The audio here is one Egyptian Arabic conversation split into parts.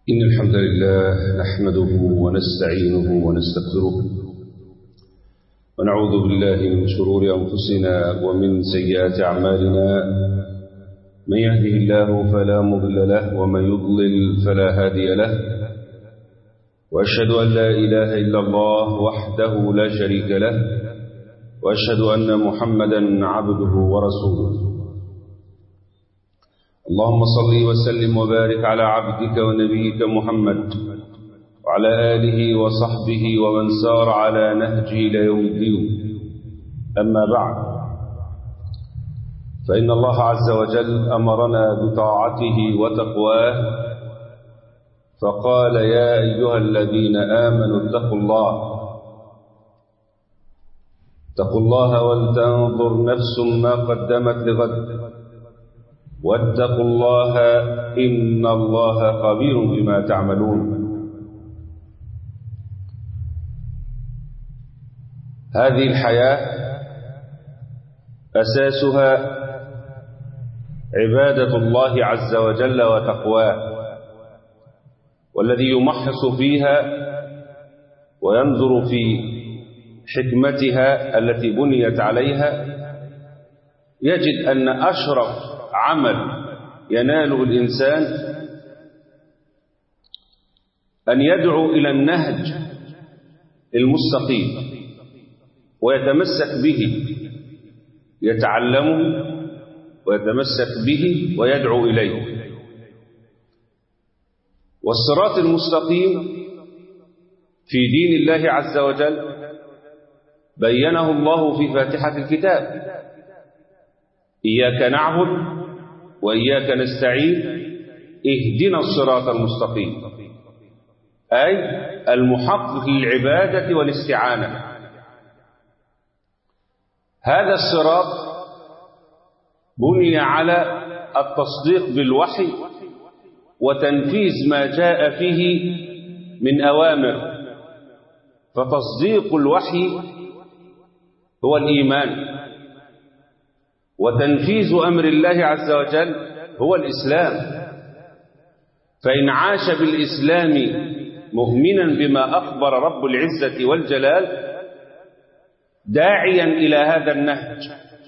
إن الحمد لله نحمده ونستعينه ونستغفره ونعوذ بالله من شرور أنفسنا ومن سيئات أعمالنا من يهده الله فلا مضل له ومن يضلل فلا هادي له وأشهد أن لا إله إلا الله وحده لا شريك له وأشهد أن محمدا عبده ورسوله اللهم صل وسلم وبارك على عبدك ونبيك محمد وعلى آله وصحبه ومن سار على نهجه إلى يوم الدين أما بعد فإن الله عز وجل أمرنا بطاعته وتقواه فقال يا أيها الذين آمنوا اتقوا الله اتقوا الله ولتنظر نفس ما قدمت لغد واتقوا الله إن الله خبير بما تعملون هذه الحياة أساسها عبادة الله عز وجل وتقواه والذي يمحص فيها وينظر في حكمتها التي بنيت عليها يجد أن أشرف عمل يناله الإنسان أن يدعو إلى النهج المستقيم ويتمسك به يتعلمه ويتمسك به ويدعو إليه والصراط المستقيم في دين الله عز وجل بينه الله في فاتحة الكتاب إياك نعبد وإياك نستعين اهدنا الصراط المستقيم أي المحقق للعبادة والاستعانة هذا الصراط بني على التصديق بالوحي وتنفيذ ما جاء فيه من أوامر فتصديق الوحي هو الإيمان وتنفيذ أمر الله عز وجل هو الإسلام فإن عاش بالإسلام مؤمنا بما أخبر رب العزة والجلال داعيا إلى هذا النهج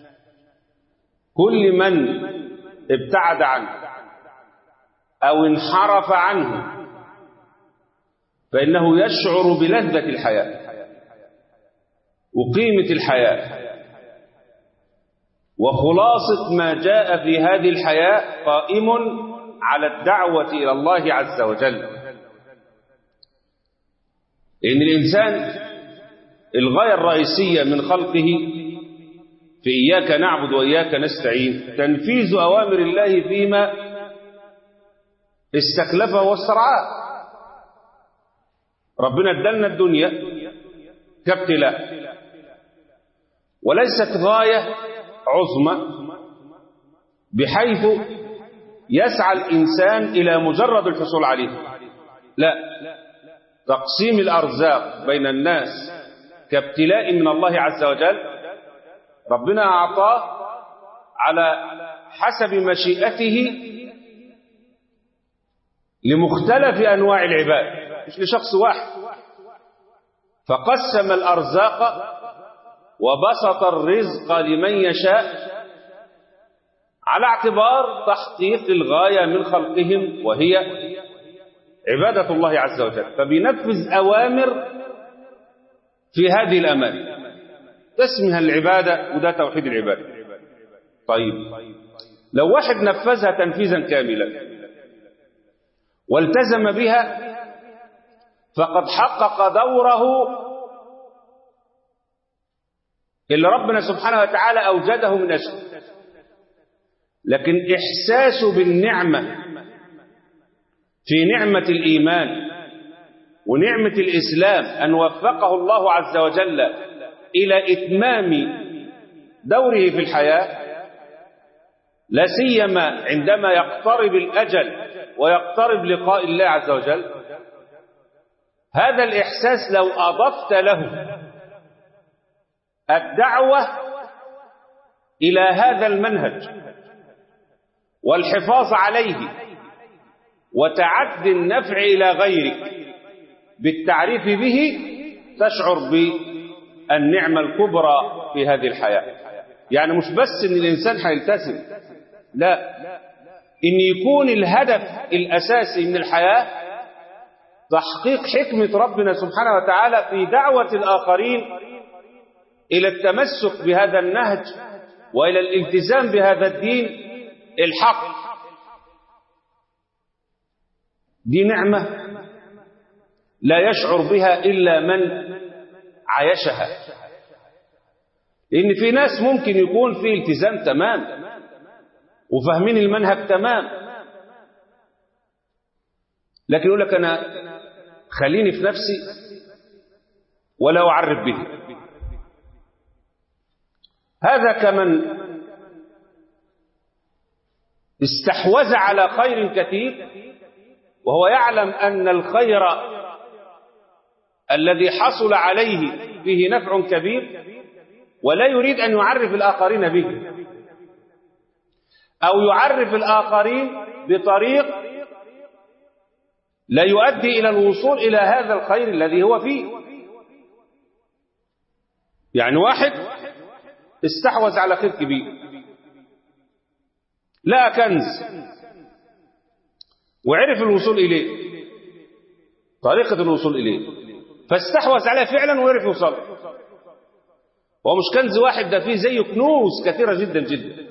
كل من ابتعد عنه أو انحرف عنه فإنه يشعر بلذة الحياة وقيمة الحياة وخلاصة ما جاء في هذه الحياة قائم على الدعوة إلى الله عز وجل إن الإنسان الغاية الرئيسية من خلقه في إياك نعبد وإياك نستعين تنفيذ أوامر الله فيما استكلفه واسترعاه ربنا ادلنا الدنيا كابتلاء وليست غاية عظمى بحيث يسعى الإنسان إلى مجرد الحصول عليه لا تقسيم الأرزاق بين الناس كابتلاء من الله عز وجل ربنا أعطاه على حسب مشيئته لمختلف أنواع العباد مش لشخص واحد فقسم الأرزاق وبسط الرزق لمن يشاء على اعتبار تحقيق الغاية من خلقهم وهي عبادة الله عز وجل فبينفذ أوامر في هذه الأماني اسمها العبادة وده توحيد العبادة طيب لو واحد نفذها تنفيذا كاملا والتزم بها فقد حقق دوره اللي ربنا سبحانه وتعالى أوجده من أجله لكن إحساسه بالنعمة في نعمة الإيمان ونعمة الإسلام أن وفقه الله عز وجل إلى إتمام دوره في الحياة لا سيما عندما يقترب الأجل ويقترب لقاء الله عز وجل هذا الإحساس لو أضفت له الدعوة إلى هذا المنهج والحفاظ عليه وتعدي النفع إلى غيرك بالتعريف به تشعر بالنعمة الكبرى في هذه الحياة يعني مش بس ان الانسان هيلتزم لا ان يكون الهدف الاساسي من الحياه تحقيق حكمه ربنا سبحانه وتعالى في دعوه الاخرين الى التمسك بهذا النهج والى الالتزام بهذا الدين الحق دي نعمه لا يشعر بها الا من عايشها لأن في ناس ممكن يكون في التزام تمام وفاهمين المنهج تمام لكن يقول لك أنا خليني في نفسي ولا أعرف به هذا كمن استحوذ على خير كثير وهو يعلم أن الخير الذي حصل عليه فيه نفع كبير ولا يريد أن يعرف الآخرين به أو يعرف الآخرين بطريق لا يؤدي إلى الوصول إلى هذا الخير الذي هو فيه يعني واحد استحوذ على خير كبير لا كنز وعرف الوصول إليه طريقة الوصول إليه فاستحوذ عليه فعلا وعرف يوصل هو مش كنز واحد ده فيه زيه كنوز كثيرة جدا جدا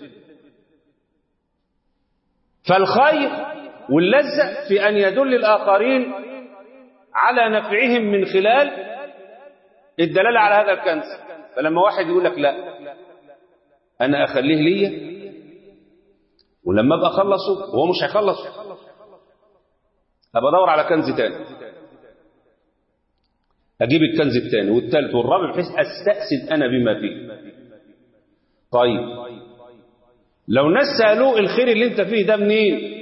فالخير واللذة في أن يدل الآخرين على نفعهم من خلال الدلالة على هذا الكنز فلما واحد يقول لك لا أنا أخليه ليا ولما أبقى أخلصه وهو مش هيخلصه أبقى أدور على كنز تاني أجيب الكنز الثاني والثالث والرابع بحيث أستأسد أنا بما فيه طيب لو ناس سألوه الخير اللي انت فيه ده منين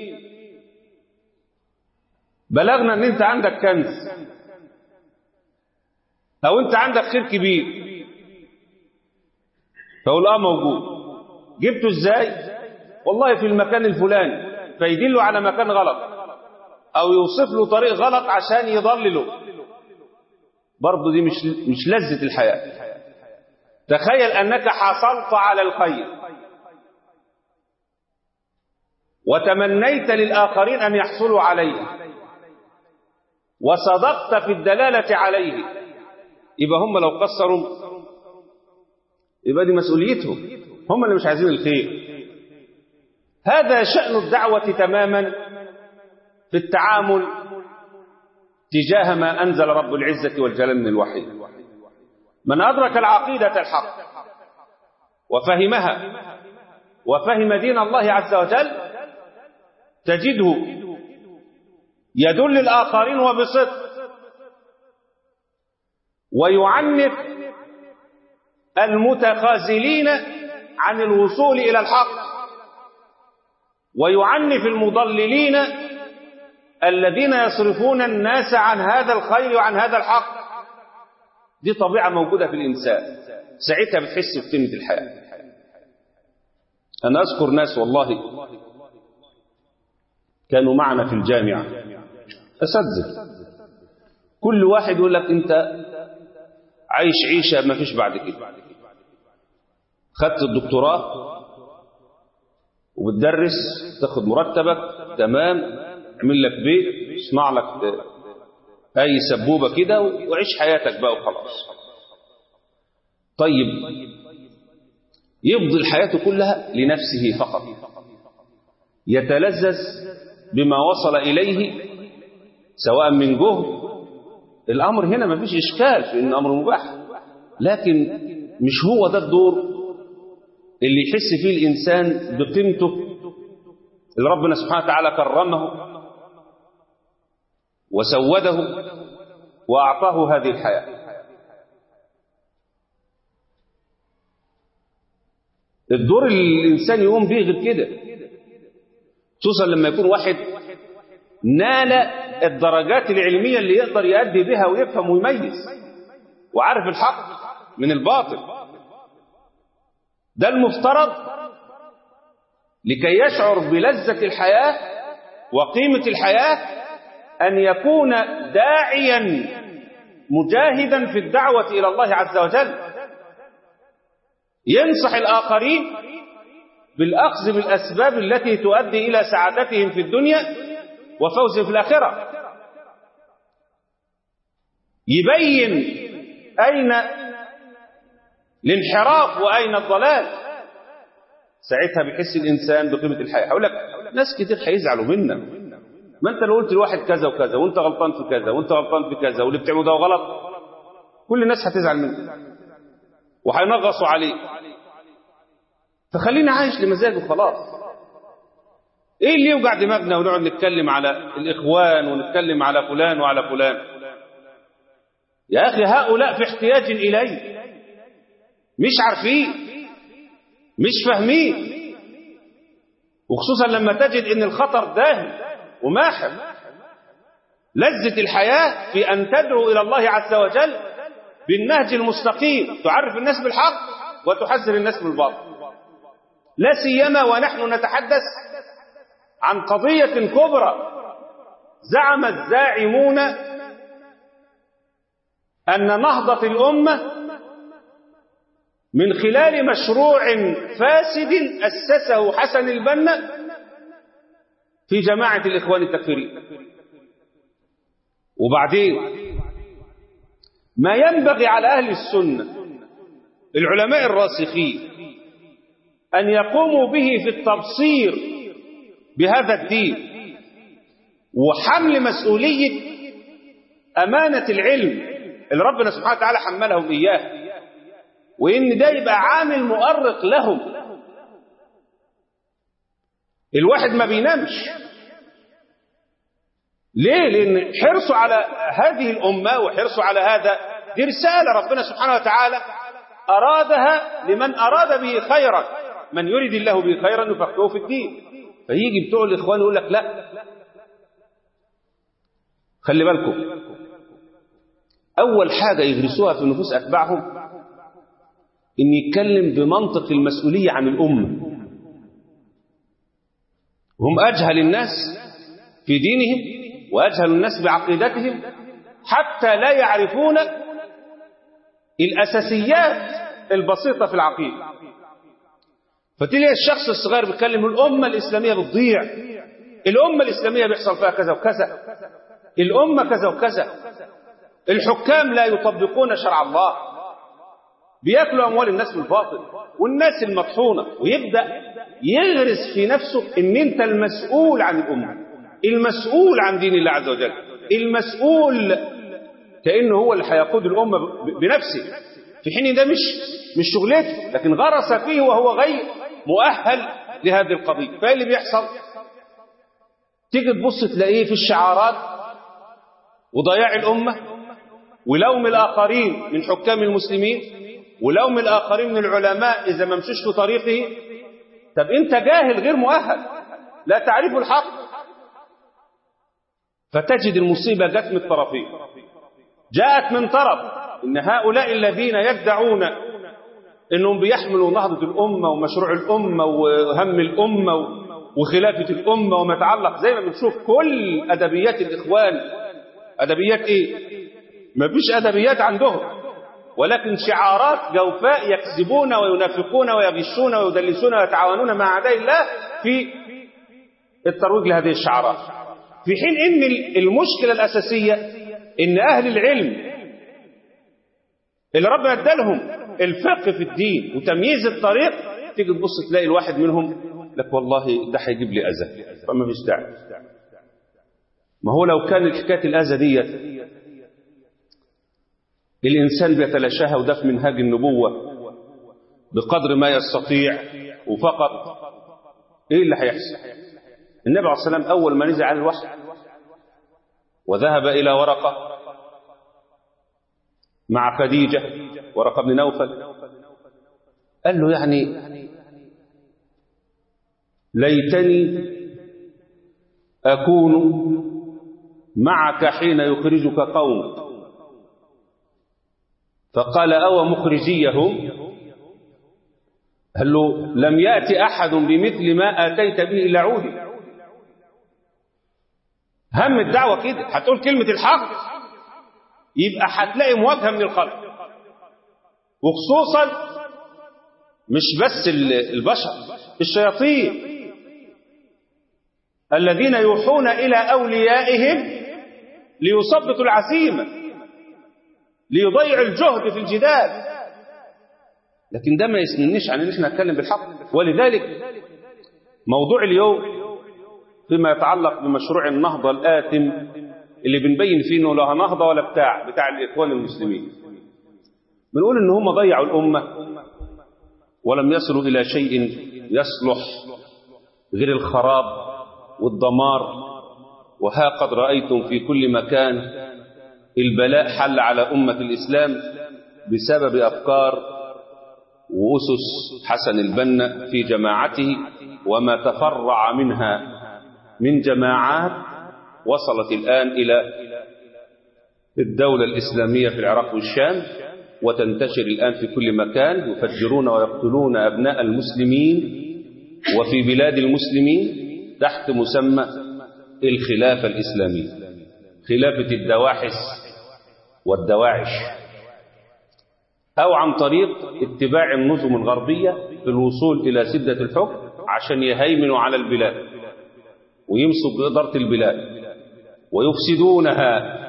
بلغنا ان انت عندك كنز او انت عندك خير كبير فقول اه موجود جبته ازاي والله في المكان الفلاني فيدله على مكان غلط او يوصف له طريق غلط عشان يضلله برضه دي مش مش لذة الحياة تخيل أنك حصلت على الخير وتمنيت للآخرين أن يحصلوا عليه وصدقت في الدلالة عليه يبقى هم لو قصروا يبقى دي مسؤوليتهم هم اللي مش عايزين الخير هذا شأن الدعوة تماما في التعامل تجاه ما أنزل رب العزة والجلال من الوحي من أدرك العقيدة الحق وفهمها وفهم دين الله عز وجل تجده يدل الآخرين وبصدق ويعنف المتخاذلين عن الوصول إلى الحق ويعنف المضللين الذين يصرفون الناس عن هذا الخير وعن هذا الحق دي طبيعة موجودة في الإنسان ساعتها بتحس بقيمة الحياة أنا أذكر ناس والله كانوا معنا في الجامعة أساتذة كل واحد يقول لك أنت عايش عيشة ما فيش بعد كده خدت الدكتوراه وبتدرس تاخد مرتبك تمام اعمل لك بيت اصنع لك اي سبوبه كده وعيش حياتك بقى وخلاص طيب يفضل حياته كلها لنفسه فقط يتلذذ بما وصل اليه سواء من جهد الامر هنا ما فيش اشكال في ان امر مباح لكن مش هو ده الدور اللي يحس فيه الانسان بقيمته اللي ربنا سبحانه وتعالى كرمه وسوده وأعطاه هذه الحياة الدور اللي الإنسان يقوم به غير كده خصوصا لما يكون واحد نال الدرجات العلمية اللي يقدر يؤدي بها ويفهم ويميز وعارف الحق من الباطل ده المفترض لكي يشعر بلذة الحياة وقيمة الحياة أن يكون داعيا مجاهدا في الدعوة إلى الله عز وجل ينصح الآخرين بالأخذ بالأسباب التي تؤدي إلى سعادتهم في الدنيا وفوزهم في الآخرة يبين أين الانحراف وأين الضلال ساعتها بيحس الإنسان بقيمة الحياة هقول لك ناس كتير هيزعلوا منا ما أنت لو قلت لواحد كذا وكذا وأنت غلطان في كذا وأنت غلطان في كذا واللي بتعمله ده غلط كل الناس هتزعل منك وهينغصوا عليك فخلينا عايش لمزاجه خلاص ايه اللي يوجع دماغنا ونقعد نتكلم على الاخوان ونتكلم على فلان وعلى فلان يا اخي هؤلاء في احتياج الي مش عارفين مش فاهمين وخصوصا لما تجد ان الخطر داهم وماحر لذة الحياة في أن تدعو إلى الله عز وجل بالنهج المستقيم تعرف الناس بالحق وتحذر الناس بالباطل لا سيما ونحن نتحدث عن قضية كبرى زعم الزاعمون أن نهضة الأمة من خلال مشروع فاسد أسسه حسن البنا في جماعة الإخوان التكفيريين وبعدين ما ينبغي على أهل السنة العلماء الراسخين أن يقوموا به في التبصير بهذا الدين وحمل مسؤولية أمانة العلم اللي ربنا سبحانه وتعالى حملهم إياه وإن ده يبقى عامل مؤرق لهم الواحد ما بينامش ليه لأن حرصه على هذه الأمة وحرصه على هذا دي رسالة ربنا سبحانه وتعالى أرادها لمن أراد به خيرا من يريد الله به خيرا يفقهه في الدين فيجي بتوع الإخوان يقول لك لا خلي بالكم أول حاجة يدرسوها في نفوس أتباعهم إن يتكلم بمنطق المسؤولية عن الأمة هم أجهل الناس في دينهم وأجهل الناس بعقيدتهم حتى لا يعرفون الأساسيات البسيطة في العقيدة فتلاقي الشخص الصغير بيتكلم الأمة الإسلامية بتضيع الأمة الإسلامية بيحصل فيها كذا وكذا الأمة كذا وكذا الحكام لا يطبقون شرع الله بياكلوا أموال الناس بالباطل والناس المطحونة ويبدأ يغرس في نفسه ان انت المسؤول عن الأمة المسؤول عن دين الله عز وجل المسؤول كأنه هو اللي هيقود الأمة بنفسه في حين ده مش مش شغلته لكن غرس فيه وهو غير مؤهل لهذه القضية فايه اللي بيحصل تيجي تبص تلاقيه في الشعارات وضياع الأمة ولوم الآخرين من حكام المسلمين ولوم الآخرين من العلماء إذا ما مشوش في طريقه طب أنت جاهل غير مؤهل لا تعرف الحق فتجد المصيبة جت من الطرفين جاءت من طرف إن هؤلاء الذين يدعون إنهم بيحملوا نهضة الأمة ومشروع الأمة وهم الأمة وخلافة الأمة وما يتعلق زي ما بنشوف كل أدبيات الإخوان أدبيات إيه؟ ما فيش أدبيات عندهم ولكن شعارات جوفاء يكذبون وينافقون ويغشون ويدلسون ويتعاونون مع أعداء الله في الترويج لهذه الشعارات في حين ان المشكلة الأساسية ان أهل العلم اللي ربنا ادالهم الفقه في الدين وتمييز الطريق تيجي تبص تلاقي الواحد منهم لك والله ده هيجيب لي أذى فما فيش داعي ما هو لو كان حكاية الأذى ديت الإنسان بيتلاشاها وده في منهاج النبوة بقدر ما يستطيع وفقط إيه اللي هيحصل النبي عليه الصلاة والسلام أول ما نزل على الوحي وذهب إلى ورقة مع خديجة ورقة بن نوفل قال له يعني ليتني أكون معك حين يخرجك قومك فقال أو مخرجيهم قال له لم يأتي أحد بمثل ما آتيت به إلا عودي هم الدعوة كده هتقول كلمة الحق يبقى هتلاقي مواجهة من الخلق وخصوصا مش بس البشر الشياطين الذين يوحون إلى أوليائهم ليثبتوا العزيمة ليضيعوا الجهد في الجدال لكن ده ما يسننيش عن ان احنا نتكلم بالحق ولذلك موضوع اليوم فيما يتعلق بمشروع النهضة الآثم اللي بنبين فيه انه لا نهضة ولا بتاع بتاع الإخوان المسلمين بنقول ان هم ضيعوا الأمة ولم يصلوا إلى شيء يصلح غير الخراب والدمار وها قد رأيتم في كل مكان البلاء حل على أمة الإسلام بسبب أفكار وأسس حسن البنا في جماعته وما تفرع منها من جماعات وصلت الآن إلى الدولة الإسلامية في العراق والشام وتنتشر الآن في كل مكان يفجرون ويقتلون أبناء المسلمين وفي بلاد المسلمين تحت مسمى الخلافة الإسلامية خلافة الدواحس والدواعش أو عن طريق اتباع النظم الغربية في الوصول إلى سدة الحكم عشان يهيمنوا على البلاد ويمسوا بإدارة البلاد ويفسدونها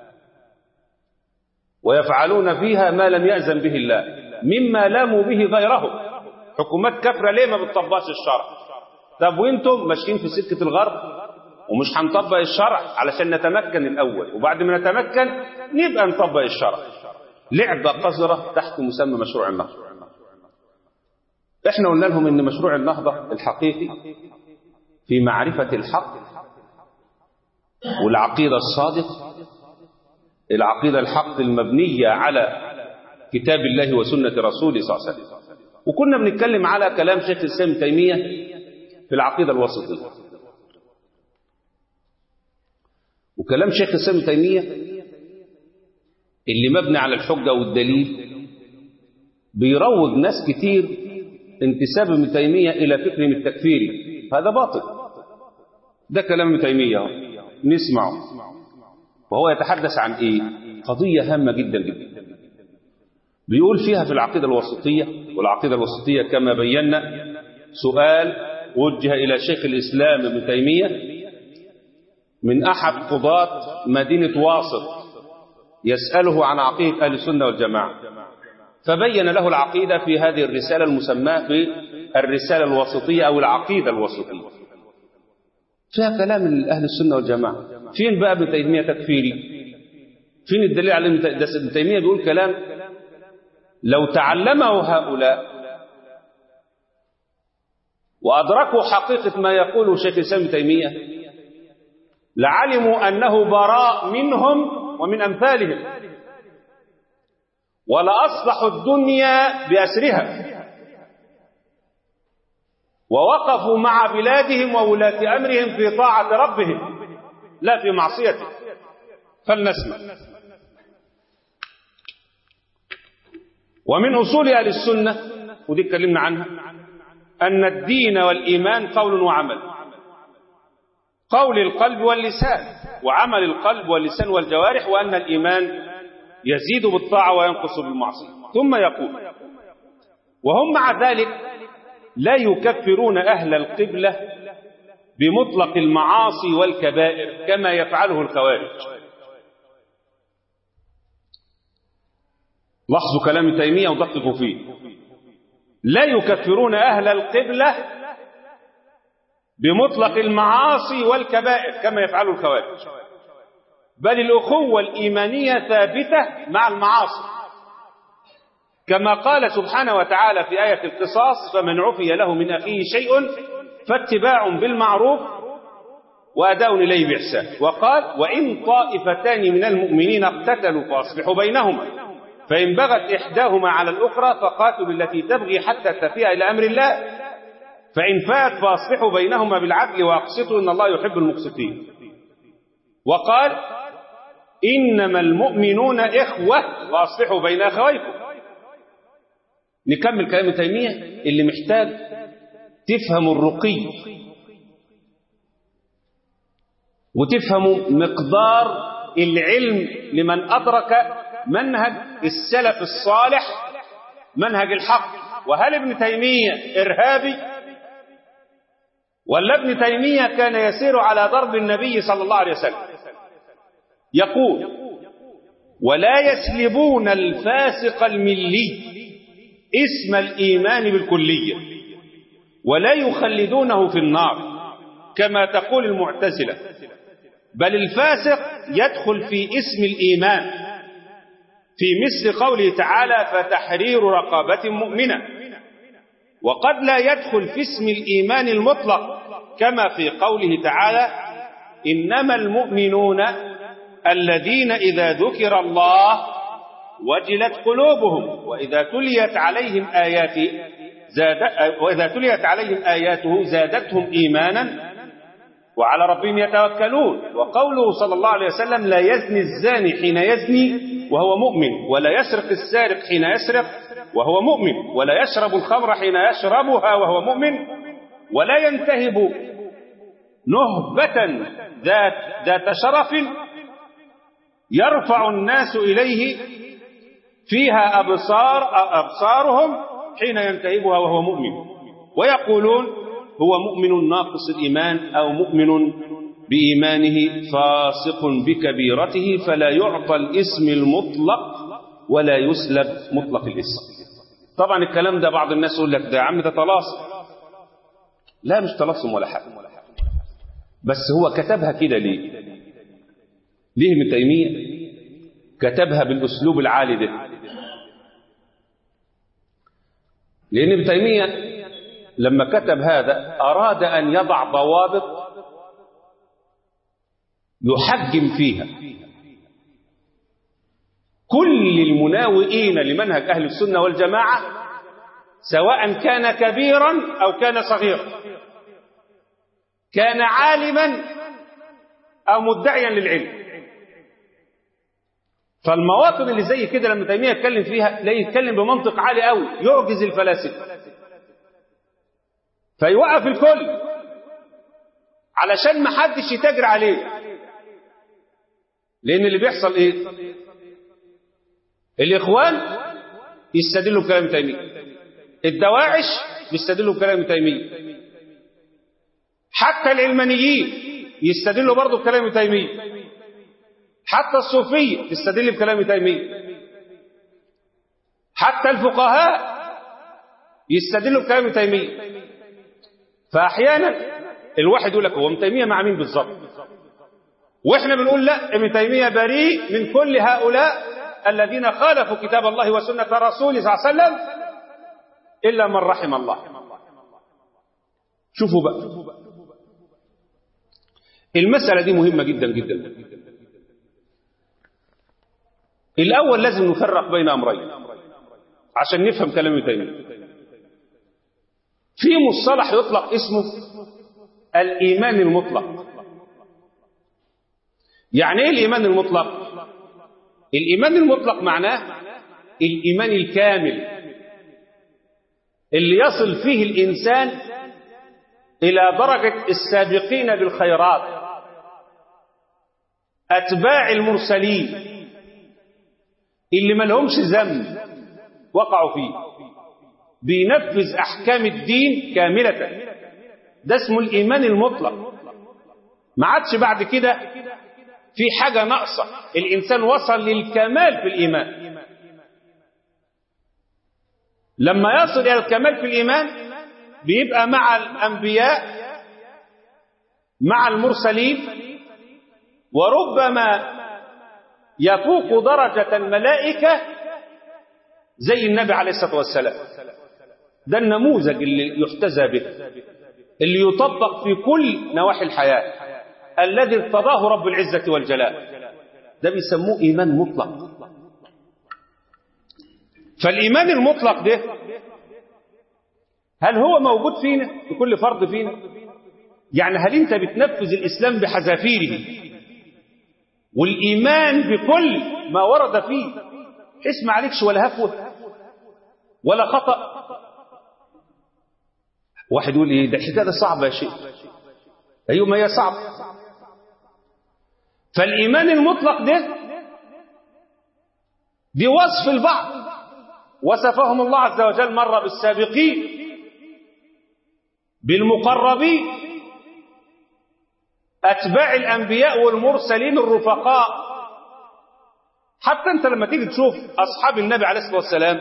ويفعلون فيها ما لم يأذن به الله مما لاموا به غيرهم حكومات كافرة ليه ما بتطبقش الشرع طب وانتم ماشيين في سكة الغرب ومش هنطبق الشرع علشان نتمكن الأول وبعد ما نتمكن نبقى نطبق الشرع لعبة قذرة تحت مسمى مشروع النهضة احنا قلنا لهم ان مشروع النهضة الحقيقي في معرفة الحق والعقيدة الصادق العقيدة الحق المبنية على كتاب الله وسنة رسوله صلى الله عليه وسلم وكنا بنتكلم على كلام شيخ الإسلام تيمية في العقيدة الوسطية وكلام شيخ الإسلام تيمية اللي مبني على الحجة والدليل بيروج ناس كتير انتساب ابن تيمية إلى فكرهم التكفيري هذا باطل ده كلام ابن تيمية نسمعه وهو يتحدث عن إيه قضية هامة جدا جدا بيقول فيها في العقيدة الوسطية والعقيدة الوسطية كما بينا سؤال وجه إلى شيخ الإسلام ابن تيمية من أحد قضاة مدينة واسط يسأله عن عقيدة أهل السنة والجماعة فبين له العقيدة في هذه الرسالة المسماة بالرسالة الوسطية أو العقيدة الوسطية فيها كلام أهل السنة والجماعة فين بقى ابن تيمية تكفيري فين الدليل على ابن تيمية بيقول كلام لو تعلمه هؤلاء وأدركوا حقيقة ما يقوله شيخ الإسلام ابن تيمية لعلموا أنه براء منهم ومن أمثالهم ولأصلحوا الدنيا بأسرها ووقفوا مع بلادهم وولاة أمرهم في طاعة ربهم لا في معصيته فلنسمع ومن أصول أهل السنة ودي اتكلمنا عنها أن الدين والإيمان قول وعمل قول القلب واللسان وعمل القلب واللسان والجوارح وأن الإيمان يزيد بالطاعة وينقص بالمعصية ثم يقول وهم مع ذلك لا يكفرون أهل القبلة بمطلق المعاصي والكبائر كما يفعله الخوارج لاحظوا كلام تيمية ودققوا فيه لا يكفرون أهل القبلة بمطلق المعاصي والكبائر كما يفعله الخوارج بل الأخوة الإيمانية ثابتة مع المعاصي كما قال سبحانه وتعالى في آية القصاص فمن عفي له من أخيه شيء فاتباع بالمعروف وأداء إليه بإحسان وقال وإن طائفتان من المؤمنين اقتتلوا فأصلحوا بينهما فإن بغت إحداهما على الأخرى فقاتلوا التي تبغي حتى تفيء إلى أمر الله فإن فات فأصلحوا بينهما بالعدل وأقسطوا إن الله يحب المقسطين وقال إنما المؤمنون إخوة وأصلحوا بين أخويكم نكمل كلام تيمية اللي محتاج تفهم الرقي وتفهموا مقدار العلم لمن أدرك منهج السلف الصالح منهج الحق وهل ابن تيمية إرهابي ولا ابن تيمية كان يسير على ضرب النبي صلى الله عليه وسلم يقول ولا يسلبون الفاسق الملي اسم الإيمان بالكلية ولا يخلدونه في النار كما تقول المعتزلة بل الفاسق يدخل في اسم الإيمان في مثل قوله تعالى فتحرير رقبة مؤمنة وقد لا يدخل في اسم الإيمان المطلق كما في قوله تعالى إنما المؤمنون الذين إذا ذكر الله وجلت قلوبهم وإذا تليت عليهم آياته زاد وإذا تليت عليهم آياته زادتهم إيمانا وعلى ربهم يتوكلون وقوله صلى الله عليه وسلم لا يزني الزاني حين يزني وهو مؤمن ولا يسرق السارق حين يسرق وهو مؤمن ولا يشرب الخمر حين يشربها وهو مؤمن ولا ينتهب نهبة ذات, ذات شرف يرفع الناس إليه فيها أبصار أبصارهم حين ينتهبها وهو مؤمن ويقولون هو مؤمن ناقص الإيمان أو مؤمن بإيمانه فاسق بكبيرته فلا يعطى الاسم المطلق ولا يسلب مطلق الاسم طبعا الكلام ده بعض الناس يقول لك ده يا عم ده طلاسم لا مش طلاسم ولا حاجة بس هو كتبها كده ليه ليه ابن تيمية كتبها بالأسلوب العالي ده لأن ابن تيمية لما كتب هذا أراد أن يضع ضوابط يحجم فيها كل المناوئين لمنهج أهل السنة والجماعة سواء كان كبيرا أو كان صغيرا كان عالما أو مدعيا للعلم فالمواطن اللي زي كده لما تيمية يتكلم فيها لا يتكلم بمنطق عالي قوي يعجز الفلاسفة فيوقف الكل علشان ما حدش يتاجر عليه لان اللي بيحصل ايه الاخوان يستدلوا بكلام تيميه الدواعش يستدلوا بكلام تيميه حتى العلمانيين يستدلوا برضه بكلام تيميه حتى الصوفيه تستدل بكلام تيميه حتى الفقهاء يستدلوا بكلام تيميه فاحيانا الواحد يقول لك هو ابن تيميه مع مين بالظبط واحنا بنقول لا ابن تيميه بريء من كل هؤلاء الذين خالفوا كتاب الله وسنه رسوله صلى الله عليه وسلم الا من رحم الله شوفوا بقى المساله دي مهمه جدا جدا الاول لازم نفرق بين امرين عشان نفهم كلام ابن تيميه في مصطلح يطلق اسمه الايمان المطلق يعني ايه الايمان المطلق الايمان المطلق معناه الايمان الكامل اللي يصل فيه الانسان الى درجه السابقين بالخيرات اتباع المرسلين اللي ما لهمش ذنب وقعوا فيه بينفذ احكام الدين كامله ده اسمه الايمان المطلق ما عادش بعد كده في حاجة ناقصة الإنسان وصل للكمال في الإيمان لما يصل إلى الكمال في الإيمان بيبقى مع الأنبياء مع المرسلين وربما يفوق درجة الملائكة زي النبي عليه الصلاة والسلام ده النموذج اللي يحتذى به اللي يطبق في كل نواحي الحياة الذي ارتضاه رب العزة والجلال ده بيسموه إيمان مطلق فالإيمان المطلق ده هل هو موجود فينا في كل فرد فينا يعني هل انت بتنفذ الإسلام بحذافيره والإيمان بكل ما ورد فيه اسم عليكش ولا هفوة ولا خطأ واحد يقول ايه ده الحكايه صعبه يا شيخ ايوه ما هي صعبه فالإيمان المطلق ده دي وصف البعض وصفهم الله عز وجل مرة بالسابقين بالمقربين أتباع الأنبياء والمرسلين الرفقاء حتى أنت لما تيجي تشوف أصحاب النبي عليه الصلاة والسلام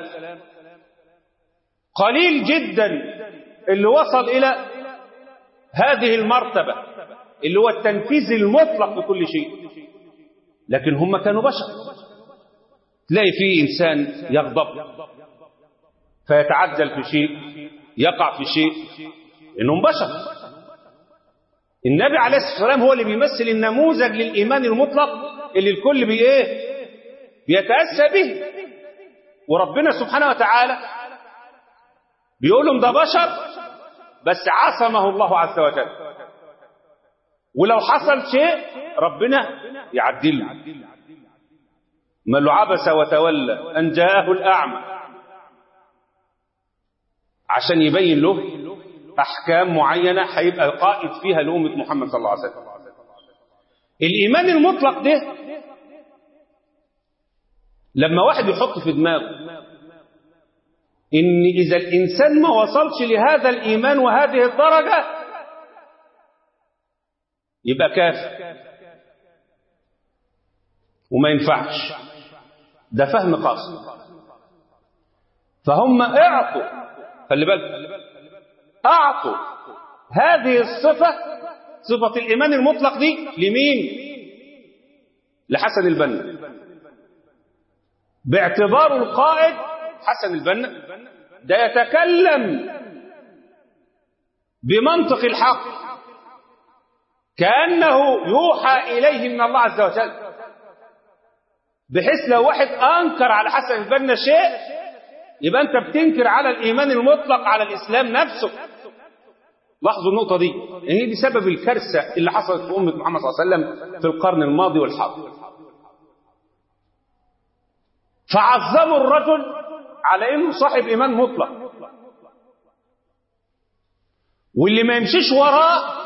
قليل جدا اللي وصل إلى هذه المرتبة اللي هو التنفيذ المطلق لكل شيء لكن هم كانوا بشر تلاقي فيه إنسان يغضب فيتعجل في شيء يقع في شيء إنهم بشر النبي عليه الصلاة والسلام هو اللي بيمثل النموذج للإيمان المطلق اللي الكل بي إيه بيتأسى به وربنا سبحانه وتعالى بيقول لهم ده بشر بس عصمه الله عز وجل ولو حصل شيء ربنا يعدله ما له عبس وتولى أن جاءه الأعمى عشان يبين له أحكام معينة هيبقى قائد فيها لأمة محمد صلى الله عليه وسلم الإيمان المطلق ده لما واحد يحط في دماغه إن إذا الإنسان ما وصلش لهذا الإيمان وهذه الدرجة يبقى كافر وما ينفعش ده فهم قاصر فهم اعطوا خلي بالك اعطوا هذه الصفة صفة الإيمان المطلق دي لمين لحسن البنا باعتباره القائد حسن البنا ده يتكلم بمنطق الحق كأنه يوحى إليه من الله عز وجل بحيث لو واحد أنكر على حسن البنا شيء يبقى أنت بتنكر على الإيمان المطلق على الإسلام نفسه لاحظوا النقطة دي هي دي سبب الكارثة اللي حصلت في أمة محمد صلى الله عليه وسلم في القرن الماضي والحاضر فعظموا الرجل على انه صاحب ايمان مطلق واللي ما يمشيش وراه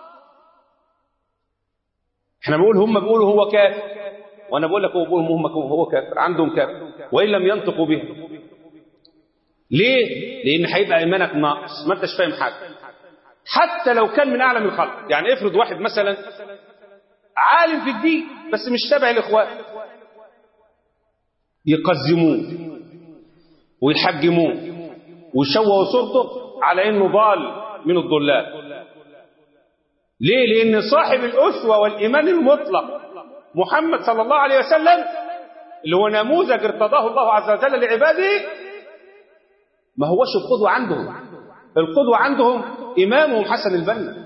احنا بنقول هم بيقولوا هو كافر وانا بقول لك هو بيقول هم هو كافر عندهم كافر وان لم ينطقوا به ليه لان هيبقى ايمانك ناقص ما انتش فاهم حاجه حتى لو كان من اعلم الخلق يعني افرض واحد مثلا عالم في الدين بس مش تابع الاخوان يقزموه ويحجموه ويشوهوا صورته على انه ضال من الضلال ليه لان صاحب الاسوه والايمان المطلق محمد صلى الله عليه وسلم اللي هو نموذج ارتضاه الله عز وجل لعباده ما هوش القدوه عندهم القدوه عندهم امامهم حسن البنا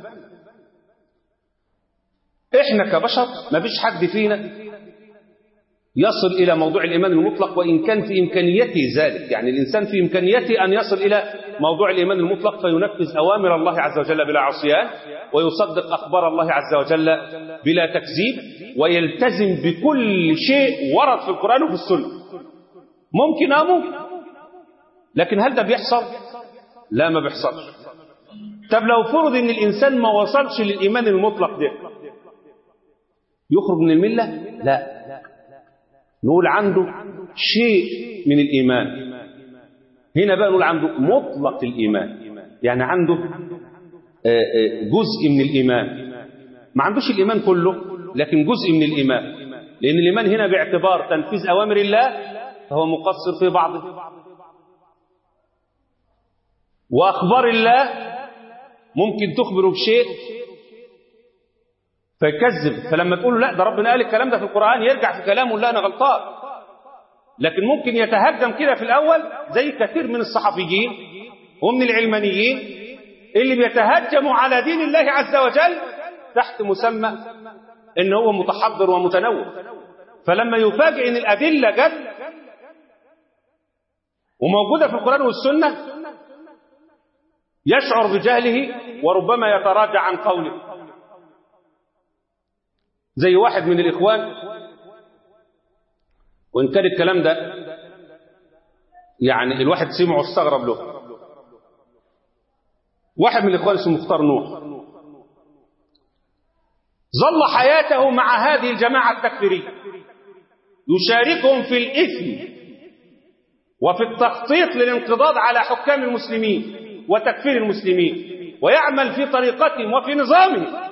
احنا كبشر ما فيش حد فينا يصل إلى موضوع الإيمان المطلق وإن كان في إمكانيته ذلك يعني الإنسان في إمكانيته أن يصل إلى موضوع الإيمان المطلق فينفذ أوامر الله عز وجل بلا عصيان ويصدق أخبار الله عز وجل بلا تكذيب ويلتزم بكل شيء ورد في القرآن وفي السنة ممكن أو ممكن لكن هل ده بيحصل؟ لا ما بيحصلش طب لو فرض ان الإنسان ما وصلش للإيمان المطلق ده يخرج من الملة؟ لا نقول عنده شيء من الإيمان هنا بقى نقول عنده مطلق الإيمان يعني عنده جزء من الإيمان ما عندوش الإيمان كله لكن جزء من الإيمان لأن الإيمان هنا باعتبار تنفيذ أوامر الله فهو مقصر في بعضه وأخبار الله ممكن تخبره بشيء فيكذب فلما تقول له لا ده ربنا قال الكلام ده في القرآن يرجع في كلامه لا أنا غلطان لكن ممكن يتهجم كده في الأول زي كثير من الصحفيين ومن العلمانيين اللي بيتهجموا على دين الله عز وجل تحت مسمى ان هو متحضر ومتنوع فلما يفاجئ ان الأدلة جت وموجودة في القرآن والسنة يشعر بجهله وربما يتراجع عن قوله زي واحد من الإخوان وإن كان الكلام ده يعني الواحد سمعه استغرب له واحد من الإخوان اسمه مختار نوح ظل حياته مع هذه الجماعة التكفيرية يشاركهم في الإثم وفي التخطيط للانقضاض على حكام المسلمين وتكفير المسلمين ويعمل في طريقتهم وفي نظامهم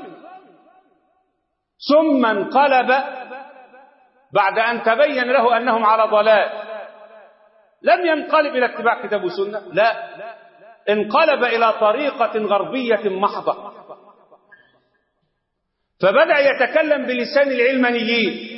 ثم انقلب بعد أن تبين له أنهم على ضلال لم ينقلب إلى اتباع كتاب وسنة لا انقلب إلى طريقة غربية محضة فبدأ يتكلم بلسان العلمانيين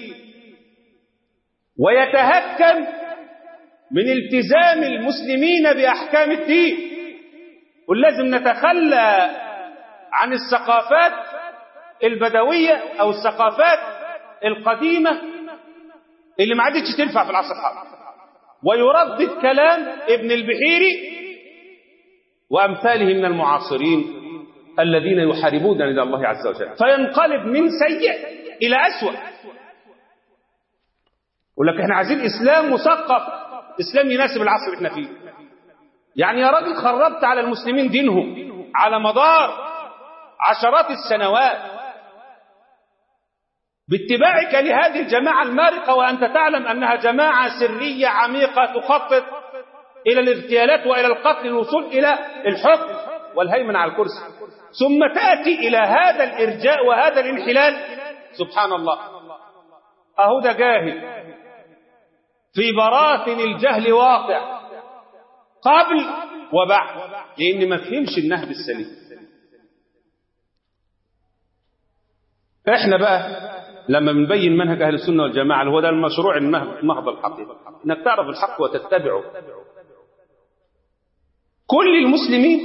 ويتهكم من التزام المسلمين بأحكام الدين ولازم نتخلى عن الثقافات البدوية أو الثقافات القديمة اللي ما عادتش تنفع في العصر الحاضر ويردد كلام ابن البحيري وأمثاله من المعاصرين الذين يحاربون إلى الله عز وجل فينقلب من سيء إلى أسوأ يقول لك احنا عايزين إسلام مثقف إسلام يناسب العصر اللي احنا فيه يعني يا راجل خربت على المسلمين دينهم على مدار عشرات السنوات باتباعك لهذه الجماعة المارقة وأنت تعلم أنها جماعة سرية عميقة تخطط إلى الاغتيالات وإلى القتل للوصول إلى الحكم والهيمن على الكرسي ثم تأتي إلى هذا الإرجاء وهذا الانحلال سبحان الله أهو ده جاهل في براثن الجهل واقع قبل وبعد لأن ما فهمش النهج السليم احنا بقى لما بنبين منهج اهل السنه والجماعه اللي هو ده المشروع المهض الحقيقي انك تعرف الحق وتتبعه كل المسلمين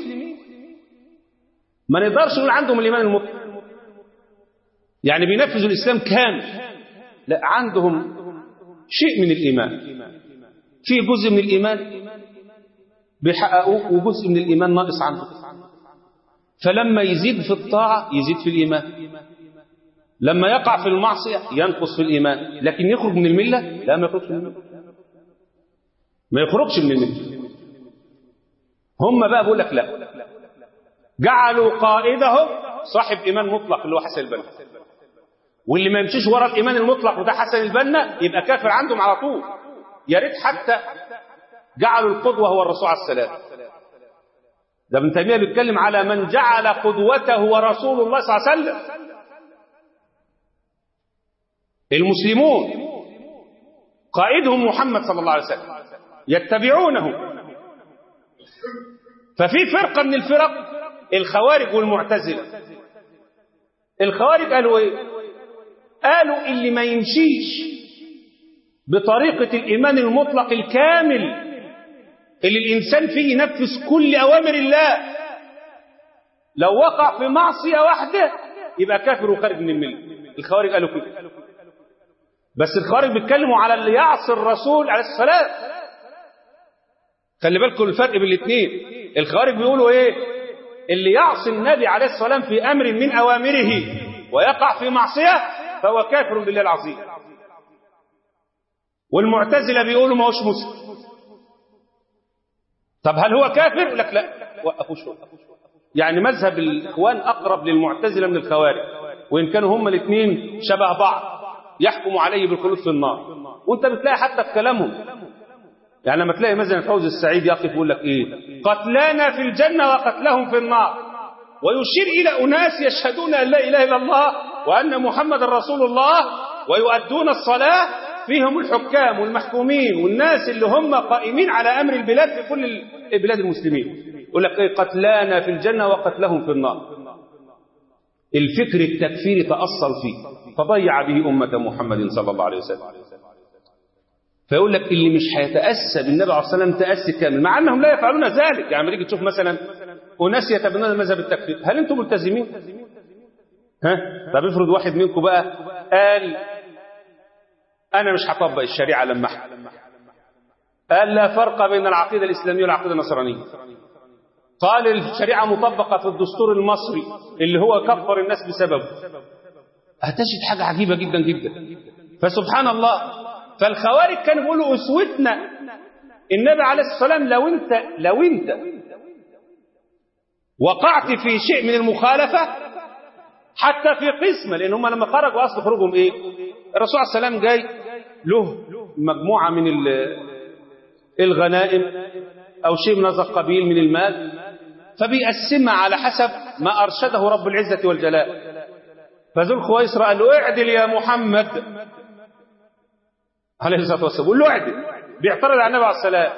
ما نقدرش نقول عندهم الايمان المطلق يعني بينفذوا الاسلام كامل لا عندهم شيء من الايمان في جزء من الايمان بيحققوه وجزء من الايمان ناقص عنهم فلما يزيد في الطاعه يزيد في الايمان لما يقع في المعصية ينقص في الإيمان لكن يخرج من الملة لا ما يخرجش من الملة ما يخرجش من الملة هم بقى بيقول لك لا جعلوا قائدهم صاحب إيمان مطلق اللي هو حسن البنا واللي ما يمشيش ورا الإيمان المطلق وده حسن البنا يبقى كافر عندهم على طول يا ريت حتى جعلوا القدوة هو الرسول عليه السلام ده ابن تيمية بيتكلم على من جعل قدوته هو رسول الله صلى الله عليه وسلم المسلمون قائدهم محمد صلى الله عليه وسلم يتبعونه ففي فرقة من الفرق الخوارج والمعتزلة الخوارج قالوا ايه قالوا اللي ما يمشيش بطريقة الإيمان المطلق الكامل اللي الإنسان فيه ينفذ كل أوامر الله لو وقع في معصية واحدة يبقى كافر وخارج من الملة الخوارج قالوا كده بس الخوارج بيتكلموا على اللي يعصي الرسول عليه السلام خلي بالكم الفرق بين الاثنين الخوارج بيقولوا ايه اللي يعصي النبي عليه الصلاه والسلام في امر من اوامره ويقع في معصيه فهو كافر بالله العظيم والمعتزله بيقولوا ما هوش مسلم طب هل هو كافر يقول لك لا وقفوا شويه يعني مذهب الاخوان اقرب للمعتزله من الخوارج وان كانوا هما الاثنين شبه بعض يحكم عليه بالخلود في النار وانت بتلاقي حتى في كلامهم يعني لما تلاقي مثلا فوز السعيد يقف يقول لك ايه قتلانا في الجنة وقتلهم في النار ويشير إلى أناس يشهدون أن لا إله إلا الله وأن محمد رسول الله ويؤدون الصلاة فيهم الحكام والمحكومين والناس اللي هم قائمين على أمر البلاد في كل البلاد المسلمين يقول لك ايه قتلانا في الجنة وقتلهم في النار الفكر التكفيري تأصل فيه فضيع به أمة محمد صلى الله عليه وسلم فيقول لك اللي مش هيتأسى بالنبي عليه الصلاة والسلام تأسي كامل مع أنهم لا يفعلون ذلك يعني تيجي تشوف مثلا أناس يتبنون مذهب التكفير هل أنتم ملتزمين؟ ها؟ طب افرض واحد منكم بقى قال أنا مش هطبق الشريعة لما قال لا فرق بين العقيدة الإسلامية والعقيدة النصرانية قال الشريعة مطبقة في الدستور المصري اللي هو كفر الناس بسببه هتجد حاجة عجيبة جدا جدا فسبحان الله فالخوارج كانوا بيقولوا أسوتنا النبي عليه الصلاة والسلام لو أنت لو أنت وقعت في شيء من المخالفة حتى في قسمة لأن هم لما خرجوا أصل خروجهم إيه الرسول عليه السلام جاي له مجموعة من الغنائم أو شيء من هذا القبيل من المال فبيقسمها على حسب ما أرشده رب العزة والجلال فذو الخويصرة قال له اعدل يا محمد عليه الصلاة والسلام قال له اعدل بيعترض على النبي عليه السلام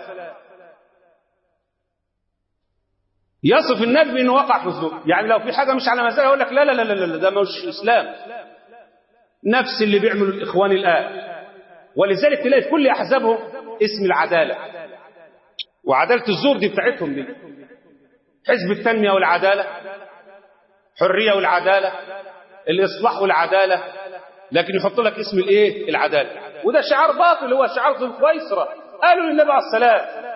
يصف النبي بانه وقع في الظلم يعني لو في حاجه مش على مزاجه يقول لك لا لا لا لا لا ده مش اسلام نفس اللي بيعملوا الاخوان الان ولذلك تلاقي في كل احزابهم اسم العداله وعداله الزور دي بتاعتهم دي حزب التنميه والعداله حريه والعداله الاصلاح والعداله لكن يحط لك اسم الايه العداله وده شعار باطل هو شعار ذو الخويصره قالوا للنبي عليه السلام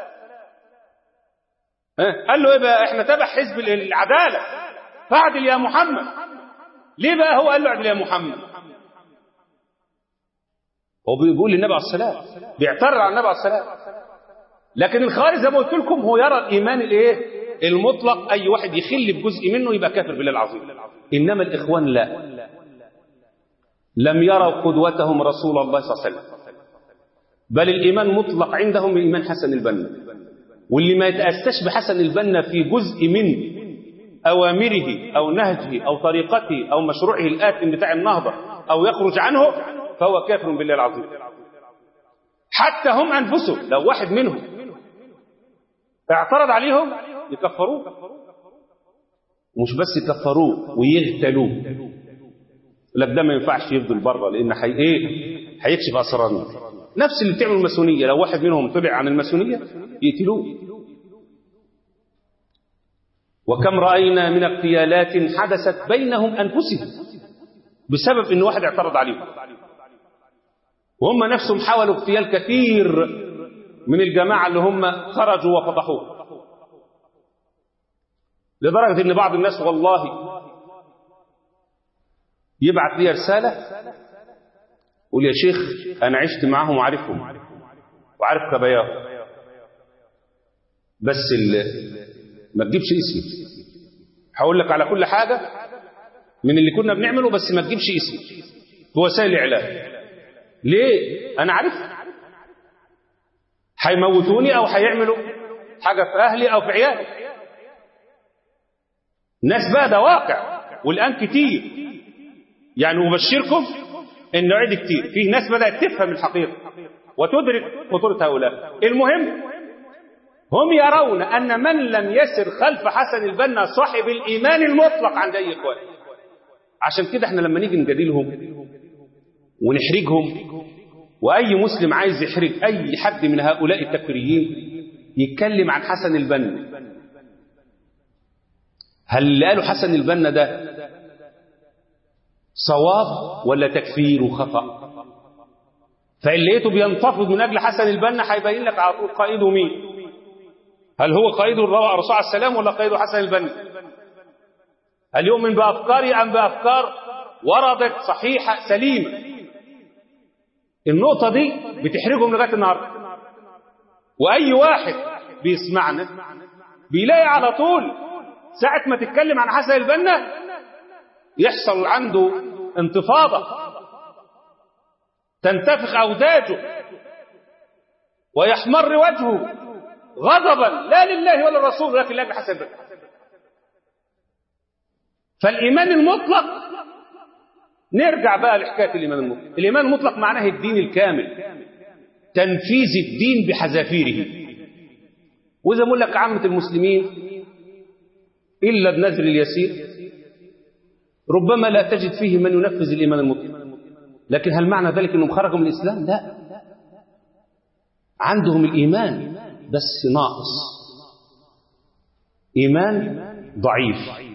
قال له ايه بقى احنا تبع حزب العداله فاعدل يا محمد ليه بقى هو قال له اعدل يا محمد هو بيقول للنبي عليه السلام بيعترض على النبي عليه السلام لكن الخارج زي ما قلت لكم هو يرى الايمان الايه المطلق اي واحد يخل بجزء منه يبقى كافر بالله العظيم انما الاخوان لا لم يروا قدوتهم رسول الله صلى الله عليه وسلم بل الايمان مطلق عندهم ايمان حسن البنا واللي ما يتأسش بحسن البنا في جزء من أوامره أو نهجه أو طريقته أو مشروعه الآثم بتاع النهضة أو يخرج عنه فهو كافر بالله العظيم حتى هم أنفسهم لو واحد منهم اعترض عليهم يكفروه مش بس يكفروه ويغتالوه لك ده ما ينفعش يفضل بره لان حي ايه هيكشف اسرارنا نفس اللي بتعمل الماسونيه لو واحد منهم طلع عن الماسونيه يقتلوه وكم راينا من اغتيالات حدثت بينهم انفسهم بسبب ان واحد اعترض عليهم وهم نفسهم حاولوا اغتيال كثير من الجماعه اللي هم خرجوا وفضحوه لدرجه ان بعض الناس والله يبعث لي رساله يقول يا شيخ انا عشت معهم وعارفهم وعارف خباياهم بس ما تجيبش اسمي هقول لك على كل حاجه من اللي كنا بنعمله بس ما تجيبش اسمي في وسائل الاعلام ليه انا عارف هيموتوني او هيعملوا حاجه في اهلي او في عيالي الناس بقى ده واقع والان كتير يعني أبشركم إنه عيد كتير في ناس بدأت تفهم الحقيقة وتدرك خطورة هؤلاء المهم هم يرون أن من لم يسر خلف حسن البنا صاحب الإيمان المطلق عند أي إخوان عشان كده احنا لما نيجي نجادلهم ونحرجهم وأي مسلم عايز يحرج أي حد من هؤلاء التكفيريين يتكلم عن حسن البنا هل اللي قالوا حسن البنا ده صواب ولا تكفير وخطأ فإن لقيته بينتفض من أجل حسن البنا هيبين لك على طول قائده مين هل هو قائد الرسول عليه السلام ولا قائد حسن البنا هل يؤمن بأفكاري أم بأفكار وردت صحيحة سليمة النقطة دي بتحرجهم لغاية النهاردة وأي واحد بيسمعنا بيلاقي على طول ساعة ما تتكلم عن حسن البنا يحصل عنده انتفاضة تنتفخ أوداجه ويحمر وجهه غضبا لا لله ولا الرسول ولكن لا بحسب فالإيمان المطلق نرجع بقى لحكاية الإيمان المطلق الإيمان المطلق معناه الدين الكامل تنفيذ الدين بحذافيره وإذا بقول لك عامة المسلمين إلا بنذر اليسير ربما لا تجد فيه من ينفذ الإيمان المطلق لكن هل معنى ذلك أنهم خرجوا من الإسلام لا عندهم الإيمان بس ناقص إيمان ضعيف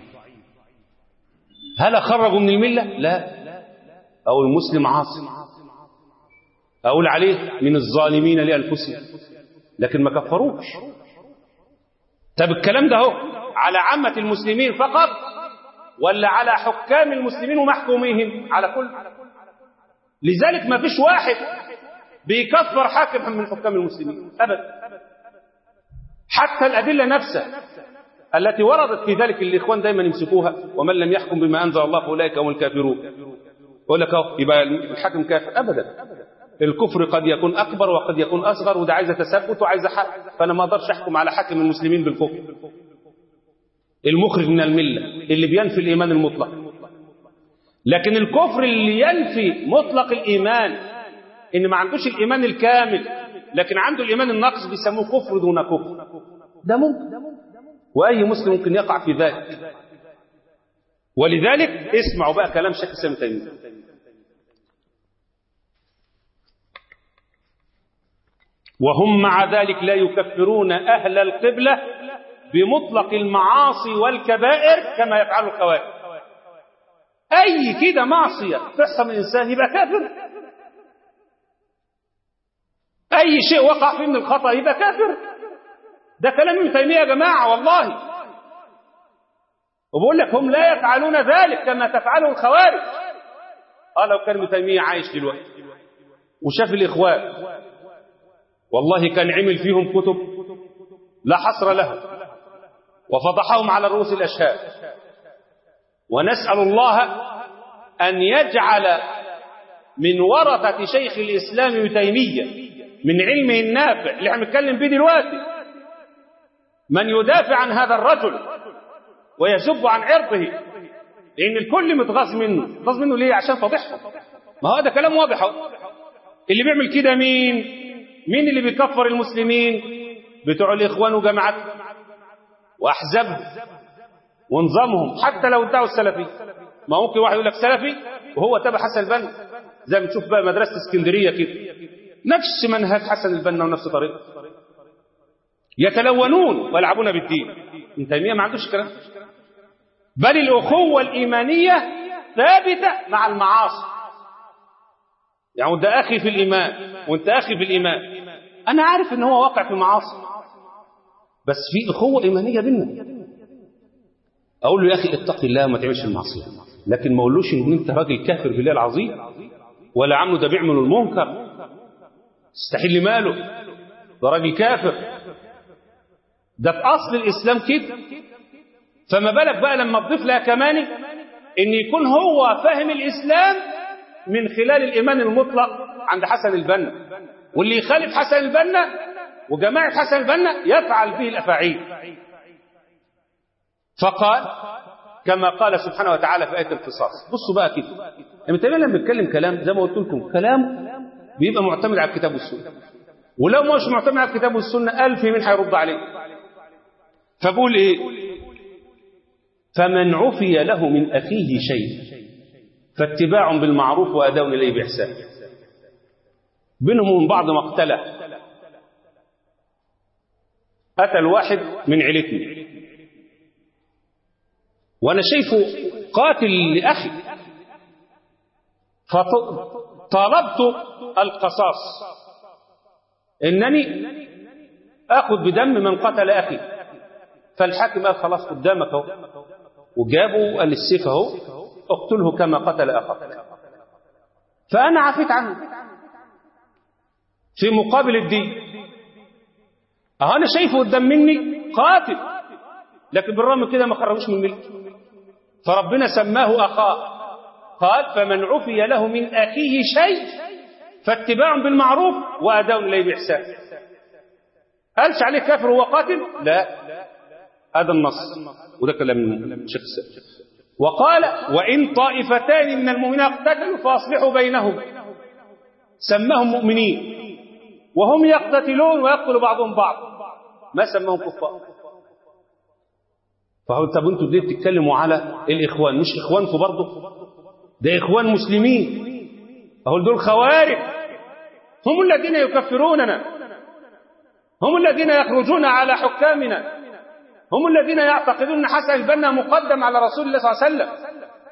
هل خرجوا من الملة لا أو المسلم عاصم أقول عليه من الظالمين لأنفسهم لكن ما كفروش طب الكلام ده هو على عامة المسلمين فقط ولا على حكام المسلمين ومحكوميهم على كل لذلك ما فيش واحد بيكفر حاكم من حكام المسلمين أبدا حتى الأدلة نفسها التي وردت في ذلك الإخوان دايما يمسكوها ومن لم يحكم بما أنزل الله فأولئك هم الكافرون يقول لك أهو يبقى الحاكم كافر أبدا الكفر قد يكون أكبر وقد يكون أصغر وده عايز تثبت وعايز حق فأنا ما أقدرش أحكم على حاكم المسلمين بالكفر المخرج من الملة اللي بينفي الإيمان المطلق لكن الكفر اللي ينفي مطلق الإيمان إن ما عندوش الإيمان الكامل لكن عنده الإيمان الناقص بيسموه كفر دون كفر ده ممكن وأي مسلم ممكن يقع في ذلك ولذلك اسمعوا بقى كلام شيخ الإسلام تيمية وهم مع ذلك لا يكفرون أهل القبلة بمطلق المعاصي والكبائر كما يفعل الخوارج أي كده معصية تحصل من الإنسان يبقى كافر أي شيء وقع فيه من الخطأ يبقى كافر ده كلام ابن تيمية يا جماعة والله وبقول لك هم لا يفعلون ذلك كما تفعله الخوارج اه لو كان ابن تيمية عايش دلوقتي وشاف الإخوان والله كان عمل فيهم كتب لا حصر له وفضحهم على رؤوس الأشهاد ونسأل الله أن يجعل من ورثة شيخ الإسلام ابن تيمية من علمه النافع اللي احنا بنتكلم بيه دلوقتي من يدافع عن هذا الرجل ويسب عن عرضه لأن الكل متغاظ منه متغاظ منه ليه عشان فضحهم ما هو ده كلام واضح اللي بيعمل كده مين مين اللي بيكفر المسلمين بتوع الإخوان وجماعات وأحزابهم ونظامهم حتى لو ادعوا السلفي ما ممكن واحد يقول لك سلفي وهو تبع حسن البنا زي ما تشوف بقى مدرسة اسكندرية كده نفس منهج حسن البنا ونفس طريقه يتلونون ويلعبون بالدين ابن تيمية ما عندوش كلام بل الأخوة الإيمانية ثابتة مع المعاصي يعني ده أخي في الإيمان وأنت أخي في الإيمان أنا عارف إن هو واقع في معاصي بس في أخوة إيمانية بيننا أقول له يا أخي اتق الله وما تعملش المعصية لكن ما أقولوش إن أنت راجل كافر بالله العظيم ولا عمله ده بيعمل المنكر استحل ماله ده راجل كافر ده في أصل الإسلام كده فما بالك بقى لما تضيف لها كمان إن يكون هو فاهم الإسلام من خلال الإيمان المطلق عند حسن البنا واللي يخالف حسن البنا وجماعة حسن البنا يفعل به الأفاعيل فقال كما قال سبحانه وتعالى في آية القصاص بصوا بقى كده ابن تيمية لما بيتكلم كلام زي ما قلت لكم كلام بيبقى معتمد على الكتاب والسنة ولو مش معتمد على الكتاب والسنة ألف من هيرد عليه فبقول إيه فمن عفي له من أخيه شيء فاتباع بالمعروف وأداء إليه بإحسان بينهم ومن بعض مقتلة أتى الواحد من عيلتنا وأنا شايفه قاتل لأخي فطالبت القصاص إنني أخذ بدم من قتل أخي فالحاكم قال خلاص قدامك اهو وجابوا قال السيف اهو اقتله كما قتل أخاك فأنا عفيت عنه في مقابل الدين أهو أنا شايفه قدام مني قاتل لكن بالرغم كده ما خرجوش من ملك فربنا سماه أخاه قال فمن عفي له من أخيه شيء فاتباع بالمعروف وأداء إليه بإحسان قالش عليه كافر وهو قاتل لا هذا النص وده كلام شيخ السيد وقال وإن طائفتان من المؤمنين اقتتلوا فأصلحوا بينهم سماهم مؤمنين وهم يقتتلون ويقتل بعضهم بعض ما سماهم كفار فقال طب انتوا ليه بتتكلموا على الاخوان مش اخوانكم برضه ده اخوان مسلمين اهو دول خوارج هم الذين يكفروننا هم الذين يخرجون على حكامنا هم الذين يعتقدون ان حسن البنا مقدم على رسول الله صلى الله عليه وسلم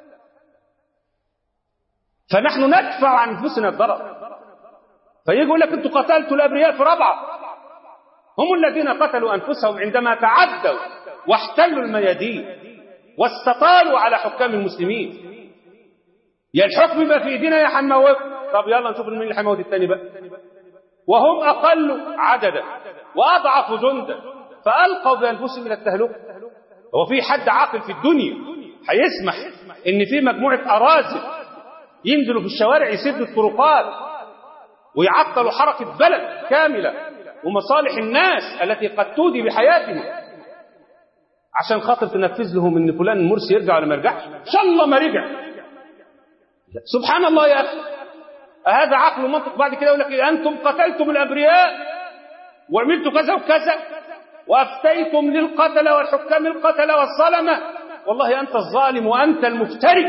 فنحن ندفع عن انفسنا الضرر فيجي يقول لك انتوا قتلتوا الابرياء في ربعه هم الذين قتلوا انفسهم عندما تعدوا واحتلوا الميادين واستطالوا على حكام المسلمين يا الحكم يبقى في ايدينا يا هنموت طب يلا نشوف مين اللي هيموت الثاني بقى وهم اقل عددا واضعف جندا فالقوا بانفسهم الى التهلكه هو في حد عاقل في الدنيا هيسمح ان في مجموعه اراذل ينزلوا في الشوارع يسدوا الطرقات ويعطلوا حركه بلد كامله ومصالح الناس التي قد تودي بحياتهم عشان خاطر تنفذ لهم ان فلان المرسي يرجع ولا ما يرجعش ان شاء الله ما رجع سبحان الله يا اخي هذا عقل ومنطق بعد كده يقول لك إيه انتم قتلتم الابرياء وعملتوا كذا وكذا وافتيتم للقتله والحكام القتله والظلمه والله انت الظالم وانت المفتري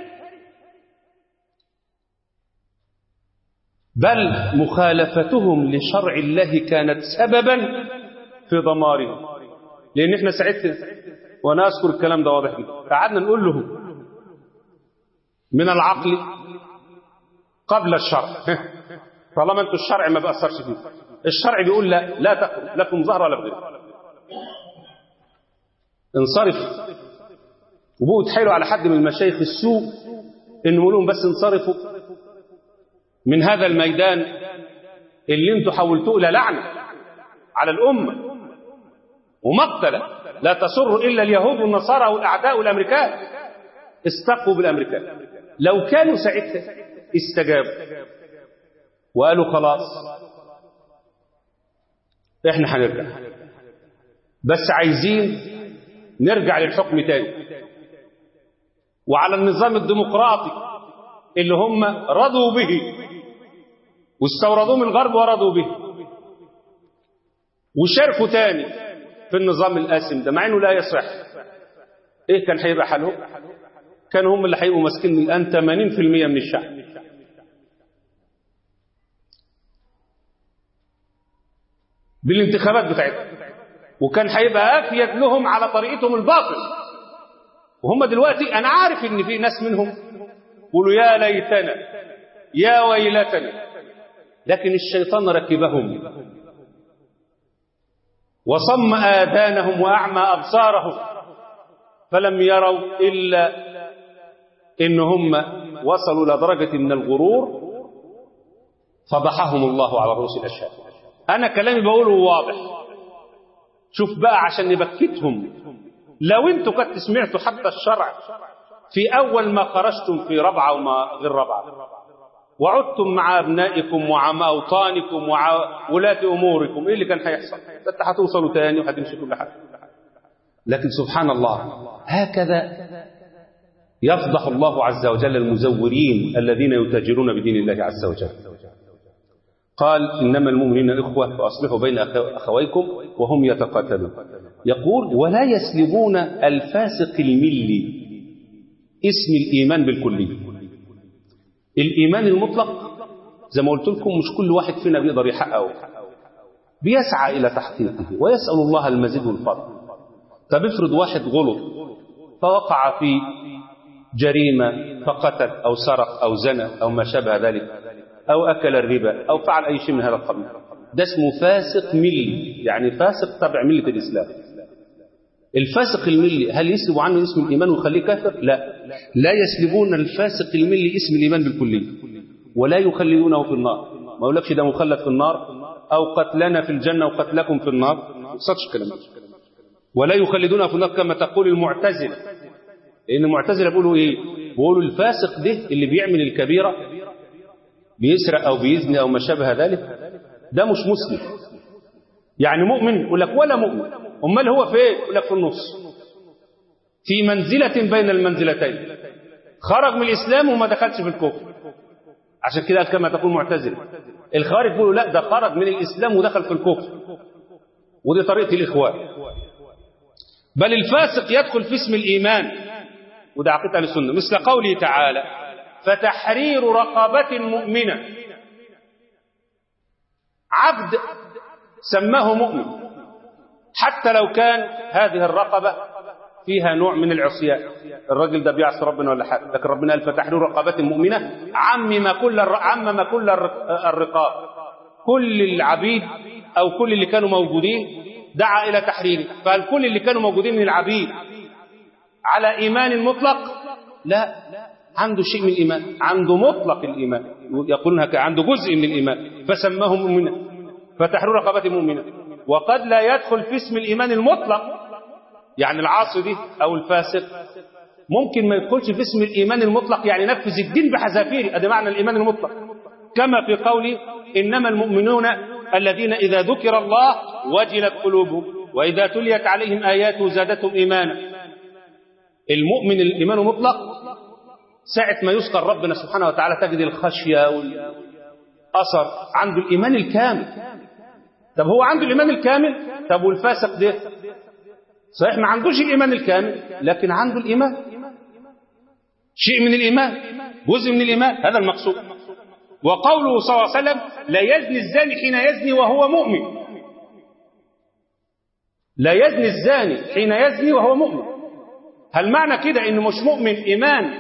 بل مخالفتهم لشرع الله كانت سببا في دمارهم لان احنا ساعتها وانا اذكر الكلام ده واضح جدا قعدنا نقول لهم من العقل قبل الشرع طالما انتوا الشرع ما بأثرش فيه الشرع بيقول لا لا تخرج لكم ظهر ولا بغير انصرف وبقوا تحيلوا على حد من المشايخ السوء ان لهم بس انصرفوا من هذا الميدان اللي انتوا حولتوه الى لعنه على الامه ومقتله لا تسر الا اليهود والنصارى والاعداء والامريكان استقوا بالامريكان لو كانوا ساعتها استجابوا وقالوا خلاص احنا هنرجع بس عايزين نرجع للحكم تاني وعلى النظام الديمقراطي اللي هم رضوا به واستوردوه من الغرب ورضوا به وشاركوا تاني في النظام القاسم ده مع انه لا يصح ايه كان هيبقى حالهم كانوا هم اللي هيبقوا ماسكين الان 80% من الشعب بالانتخابات بتاعتهم وكان هيبقى افيد لهم على طريقتهم الباطل وهم دلوقتي انا عارف ان في ناس منهم يقولوا يا ليتنا يا ويلتنا لكن الشيطان ركبهم وصم آذانهم وأعمى أبصارهم فلم يروا إلا إن هم وصلوا إلى درجة من الغرور فضحهم الله على رؤوس الأشهاد أنا كلامي بقوله واضح شوف بقى عشان نبكتهم لو انتوا كنت سمعتوا حتى الشرع في أول ما خرجتم في ربعة وما غير ربعة وعدتم مع أبنائكم ومع أوطانكم وولاة أموركم إيه اللي كان هيحصل؟ أنت هتوصلوا تاني وهتمشي كل حاجة لكن سبحان الله هكذا يفضح الله عز وجل المزورين الذين يتاجرون بدين الله عز وجل قال إنما المؤمنين إخوة فأصلحوا بين أخويكم وهم يتقاتلون يقول ولا يسلبون الفاسق الملي اسم الإيمان بالكلية الإيمان المطلق زي ما قلت لكم مش كل واحد فينا بيقدر يحققه بيسعى إلى تحقيقه ويسأل الله المزيد والفضل طب افرض واحد غلط فوقع في جريمة فقتل أو سرق أو زنى أو ما شابه ذلك أو أكل الربا أو فعل أي شيء من هذا القبيل ده اسمه فاسق ملي يعني فاسق تبع ملة الإسلام الفاسق الملي هل يسلب عنه اسم الإيمان ويخليه كافر؟ لا لا يسلبون الفاسق الملي اسم الإيمان بالكلية ولا يخلدونه في النار ما يقولكش ده مخلد في النار أو قتلنا في الجنة وقتلكم في النار ما يقصدش الكلام ده ولا يخلدونه في النار كما تقول المعتزلة لأن المعتزلة بيقولوا إيه؟ بيقولوا الفاسق ده اللي بيعمل الكبيرة بيسرق أو بيزني أو ما شابه ذلك ده مش مسلم يعني مؤمن يقول لك ولا مؤمن امال هو في ايه يقول لك في النص في منزلة بين المنزلتين خرج من الإسلام وما دخلش في الكفر عشان كده كما تقول معتزلة الخارج بيقولوا لا ده خرج من الإسلام ودخل في الكفر ودي طريقة الإخوان بل الفاسق يدخل في اسم الإيمان وده عقيدة أهل السنة مثل قوله تعالى فتحرير رقبة مؤمنة عبد سماه مؤمن حتى لو كان هذه الرقبة فيها نوع من العصيان الراجل ده بيعصي ربنا ولا حاجة لكن ربنا قال فتحرير رقبة مؤمنة عمم كل الر... عمم كل الرقاب كل العبيد أو كل اللي كانوا موجودين دعا إلى تحريره فهل كل اللي كانوا موجودين من العبيد على إيمان مطلق لا عنده شيء من الإيمان عنده مطلق الإيمان يقولون هكذا عنده جزء من الإيمان فسماه مؤمنا فتحرير رقبة مؤمنة وقد لا يدخل في اسم الإيمان المطلق يعني العاصي دي أو الفاسق ممكن ما يدخلش في اسم الإيمان المطلق يعني نفذ الدين بحذافيره هذا معنى الإيمان المطلق كما في قوله إنما المؤمنون الذين إذا ذكر الله وجلت قلوبهم وإذا تليت عليهم آياته زادتهم إيمانا المؤمن الإيمان المطلق ساعة ما يذكر ربنا سبحانه وتعالى تجد الخشية والأثر عنده الإيمان الكامل طب هو عنده الإيمان الكامل طب والفاسق ده صحيح ما عندوش الإيمان الكامل لكن عنده الإيمان شيء من الإيمان جزء من الإيمان هذا المقصود وقوله صلى الله عليه وسلم لا يزني الزاني حين يزني وهو مؤمن لا يزني الزاني حين يزني وهو مؤمن هل معنى كده انه مش مؤمن ايمان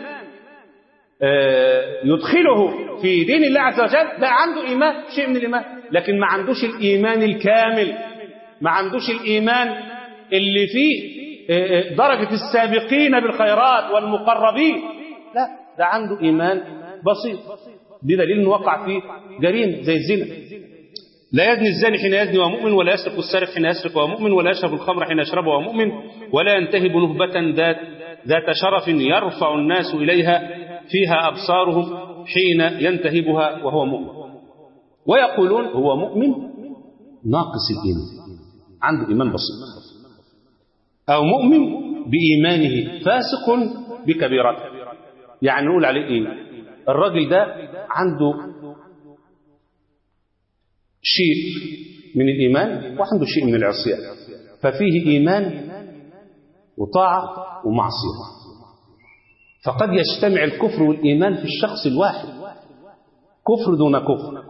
يدخله في دين الله عز وجل لا عنده ايمان شيء من الايمان لكن ما عندوش الايمان الكامل ما عندوش الايمان اللي فيه درجة السابقين بالخيرات والمقربين لا ده عنده ايمان بسيط بدليل انه وقع في جريمه زي الزنا لا يزني الزاني حين يزني وهو مؤمن ولا يسرق السارق حين يسرق وهو مؤمن ولا يشرب الخمر حين يشربه وهو مؤمن ولا ينتهب نهبة ذات ذات شرف يرفع الناس إليها فيها أبصارهم حين ينتهبها وهو مؤمن ويقولون هو مؤمن ناقص الإيمان عنده إيمان بسيط أو مؤمن بإيمانه فاسق بكبيرته يعني نقول عليه إيه الراجل ده عنده شيء من الإيمان وعنده شيء من العصيان ففيه إيمان وطاعة ومعصية فقد يجتمع الكفر والإيمان في الشخص الواحد كفر دون كفر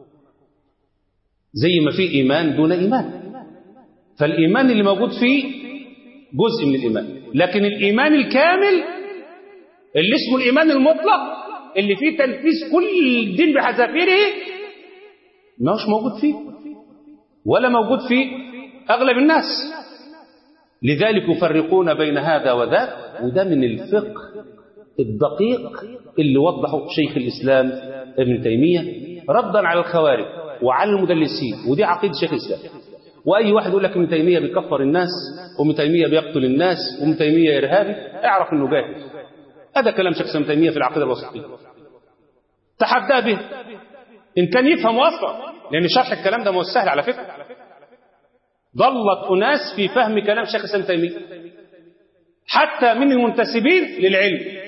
زي ما في إيمان دون إيمان فالإيمان اللي موجود فيه جزء من الإيمان لكن الإيمان الكامل اللي اسمه الإيمان المطلق اللي فيه تنفيذ كل الدين بحذافيره ما هوش موجود فيه ولا موجود في أغلب الناس لذلك يفرقون بين هذا وذاك وده من الفقه الدقيق اللي وضحه شيخ الإسلام ابن تيمية ردا على الخوارج وعلى المدلسين ودي عقيدة شيخ الإسلام وأي واحد يقول لك ابن تيمية بيكفر الناس وابن تيمية بيقتل الناس وابن تيمية إرهابي اعرف إنه جاهل هذا كلام شيخ ابن تيمية في العقيدة الوسطية تحدى به إن كان يفهم أصلا لأن شرح الكلام ده مو سهل على فكرة ضلت أناس في فهم كلام شيخ الإسلام تيمية حتى من المنتسبين للعلم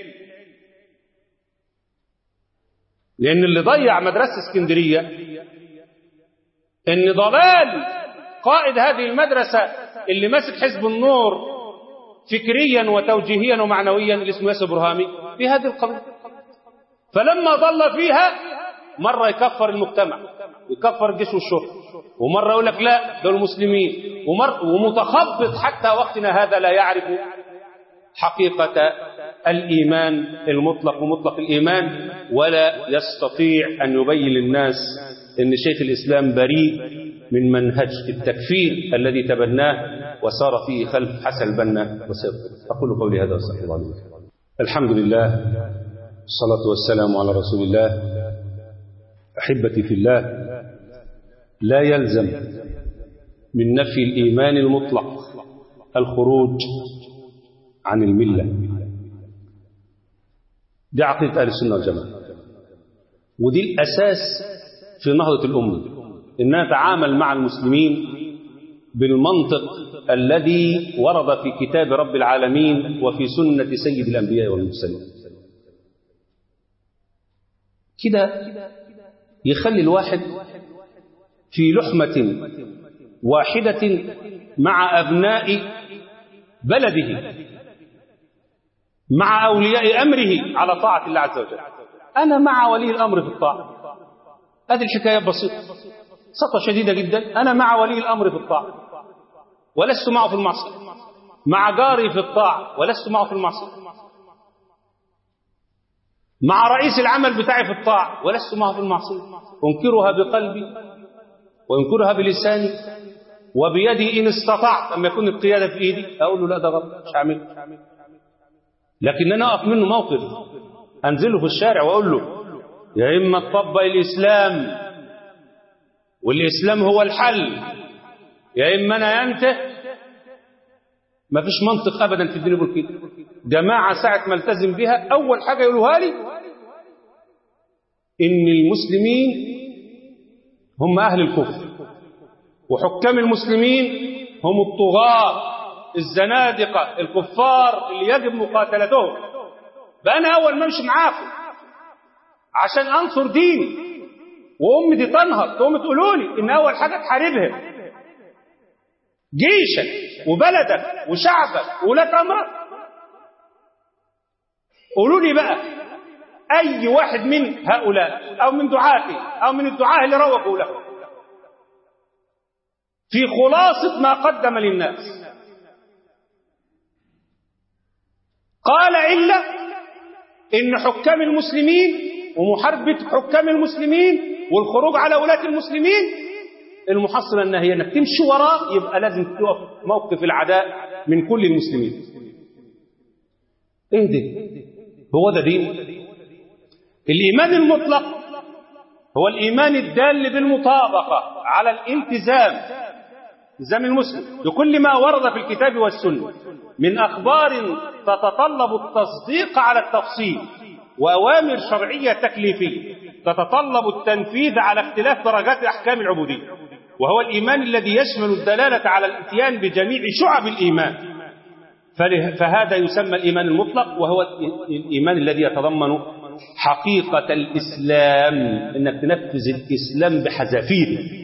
لأن اللي ضيع مدرسة اسكندرية إن ضلال قائد هذه المدرسة اللي ماسك حزب النور فكريا وتوجيهيا ومعنويا اللي اسمه ياسر برهامي في هذه القضية فلما ضل فيها مرة يكفر المجتمع يكفر الجيش والشرطة ومرة يقول لك لا دول مسلمين ومر ومتخبط حتى وقتنا هذا لا يعرف حقيقة الإيمان المطلق ومطلق الإيمان ولا يستطيع أن يبين للناس أن شيخ الإسلام بريء من منهج التكفير الذي تبناه وسار فيه خلف حسن البنا وسيد أقول قولي هذا واستغفر الله لي الحمد لله الصلاة والسلام على رسول الله أحبتي في الله لا يلزم من نفي الإيمان المطلق الخروج عن الملة دي عقيدة أهل السنة والجماعة ودي الأساس في نهضة الأمة إنها تعامل مع المسلمين بالمنطق الذي ورد في كتاب رب العالمين وفي سنة سيد الأنبياء والمرسلين كده يخلي الواحد في لحمة واحدة مع أبناء بلده مع أولياء أمره على طاعة الله عز وجل أنا مع ولي الأمر في الطاعة هذه الحكاية بسيطة سطة شديدة جدا أنا مع ولي الأمر في الطاعة ولست معه في المعصية مع جاري في الطاعة ولست معه في المعصية مع رئيس العمل بتاعي في الطاعة ولست معه في المعصية أنكرها بقلبي وأنكرها بلساني وبيدي إن استطعت أما يكون القيادة في إيدي أقول له لا ده غلط مش هعمله لكن أنا أقف منه موقف أنزله في الشارع وأقول له يا إما تطبق الإسلام والإسلام هو الحل يا إما أنا ينته ما فيش منطق ابدا في الدين يقول كده جماعه ساعه ما التزم بها اول حاجه يقولوها لي ان المسلمين هم اهل الكفر وحكام المسلمين هم الطغاة الزنادقة الكفار اللي يجب مقاتلتهم بقى انا اول ما امشي معاكم عشان انصر ديني وامي دي تنهض تقوم تقولوا لي ان اول حاجه تحاربها جيشك وبلدك وشعبك وولاة امرك قولوا لي بقى اي واحد من هؤلاء او من دعاتي او من الدعاه اللي روجوا له في خلاصه ما قدم للناس قال الا ان حكام المسلمين ومحاربه حكام المسلمين والخروج على ولاة المسلمين المحصلة النهية انك تمشي وراه يبقى لازم تقف موقف العداء من كل المسلمين ايه ده هو ده دين الايمان المطلق هو الايمان الدال بالمطابقة على الالتزام التزام المسلم بكل ما ورد في الكتاب والسنة من اخبار تتطلب التصديق على التفصيل واوامر شرعية تكليفية تتطلب التنفيذ على اختلاف درجات احكام العبودية وهو الإيمان الذي يشمل الدلالة على الاتيان بجميع شعب الإيمان فهذا يسمى الإيمان المطلق وهو الإيمان الذي يتضمن حقيقة الإسلام إنك تنفذ الإسلام بحذافيره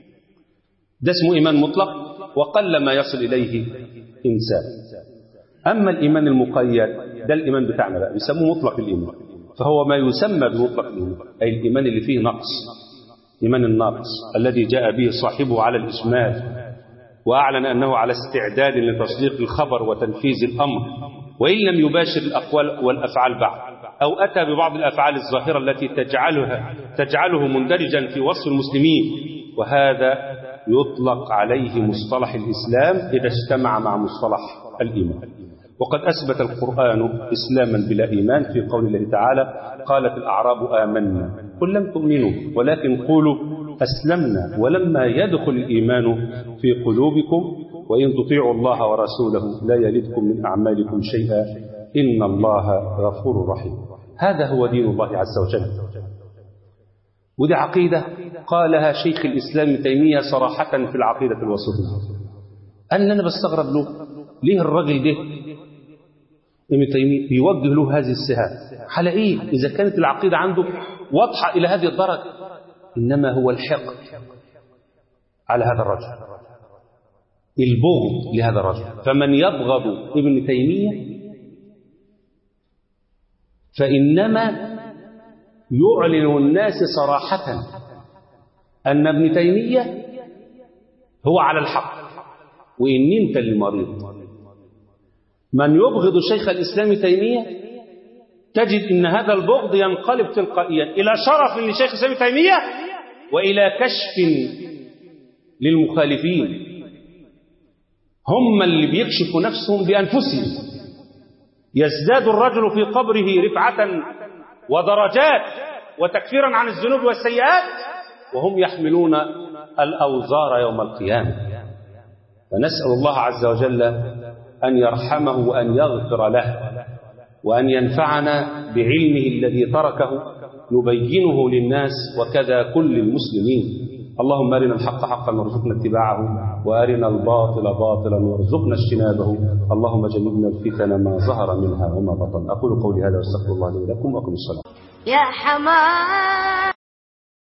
ده اسمه إيمان مطلق وقل ما يصل إليه إنسان أما الإيمان المقيد ده الإيمان بتاعنا بقى بيسموه مطلق الإيمان فهو ما يسمى بمطلق الإيمان أي الإيمان اللي فيه نقص إيمان الناقص الذي جاء به صاحبه على الإشمال وأعلن أنه على استعداد لتصديق الخبر وتنفيذ الأمر وإن لم يباشر الأقوال والأفعال بعد أو أتى ببعض الأفعال الظاهرة التي تجعلها تجعله مندرجا في وصف المسلمين وهذا يطلق عليه مصطلح الإسلام إذا اجتمع مع مصطلح الإيمان وقد أثبت القرآن إسلاما بلا إيمان في قول الله تعالى قالت الأعراب آمنا قل لم تؤمنوا ولكن قولوا أسلمنا ولما يدخل الإيمان في قلوبكم وإن تطيعوا الله ورسوله لا يلدكم من أعمالكم شيئا إن الله غفور رحيم هذا هو دين الله عز وجل ودي عقيدة قالها شيخ الإسلام تيمية صراحة في العقيدة الوسطية أن أنا بستغرب له ليه الراجل ده ابن تيمية بيوجه له هذه السهام على إيه إذا كانت العقيدة عنده واضحة إلى هذه الدرجة إنما هو الحقد على هذا الرجل البغض لهذا الرجل فمن يبغض ابن تيمية فإنما يعلن الناس صراحة أن ابن تيمية هو على الحق وإن أنت اللي مريض من يبغض شيخ الإسلام تيمية تجد أن هذا البغض ينقلب تلقائيا إلى شرف لشيخ الإسلام تيمية وإلى كشف للمخالفين هم اللي بيكشفوا نفسهم بأنفسهم يزداد الرجل في قبره رفعة ودرجات وتكفيرا عن الذنوب والسيئات وهم يحملون الأوزار يوم القيامة فنسأل الله عز وجل أن يرحمه وأن يغفر له وأن ينفعنا بعلمه الذي تركه نبينه للناس وكذا كل المسلمين اللهم أرنا الحق حقا وارزقنا اتباعه وأرنا الباطل باطلا وارزقنا اجتنابه اللهم جنبنا الفتن ما ظهر منها وما بطن أقول قولي هذا واستغفر الله لي ولكم وأقم الصلاة يا حمام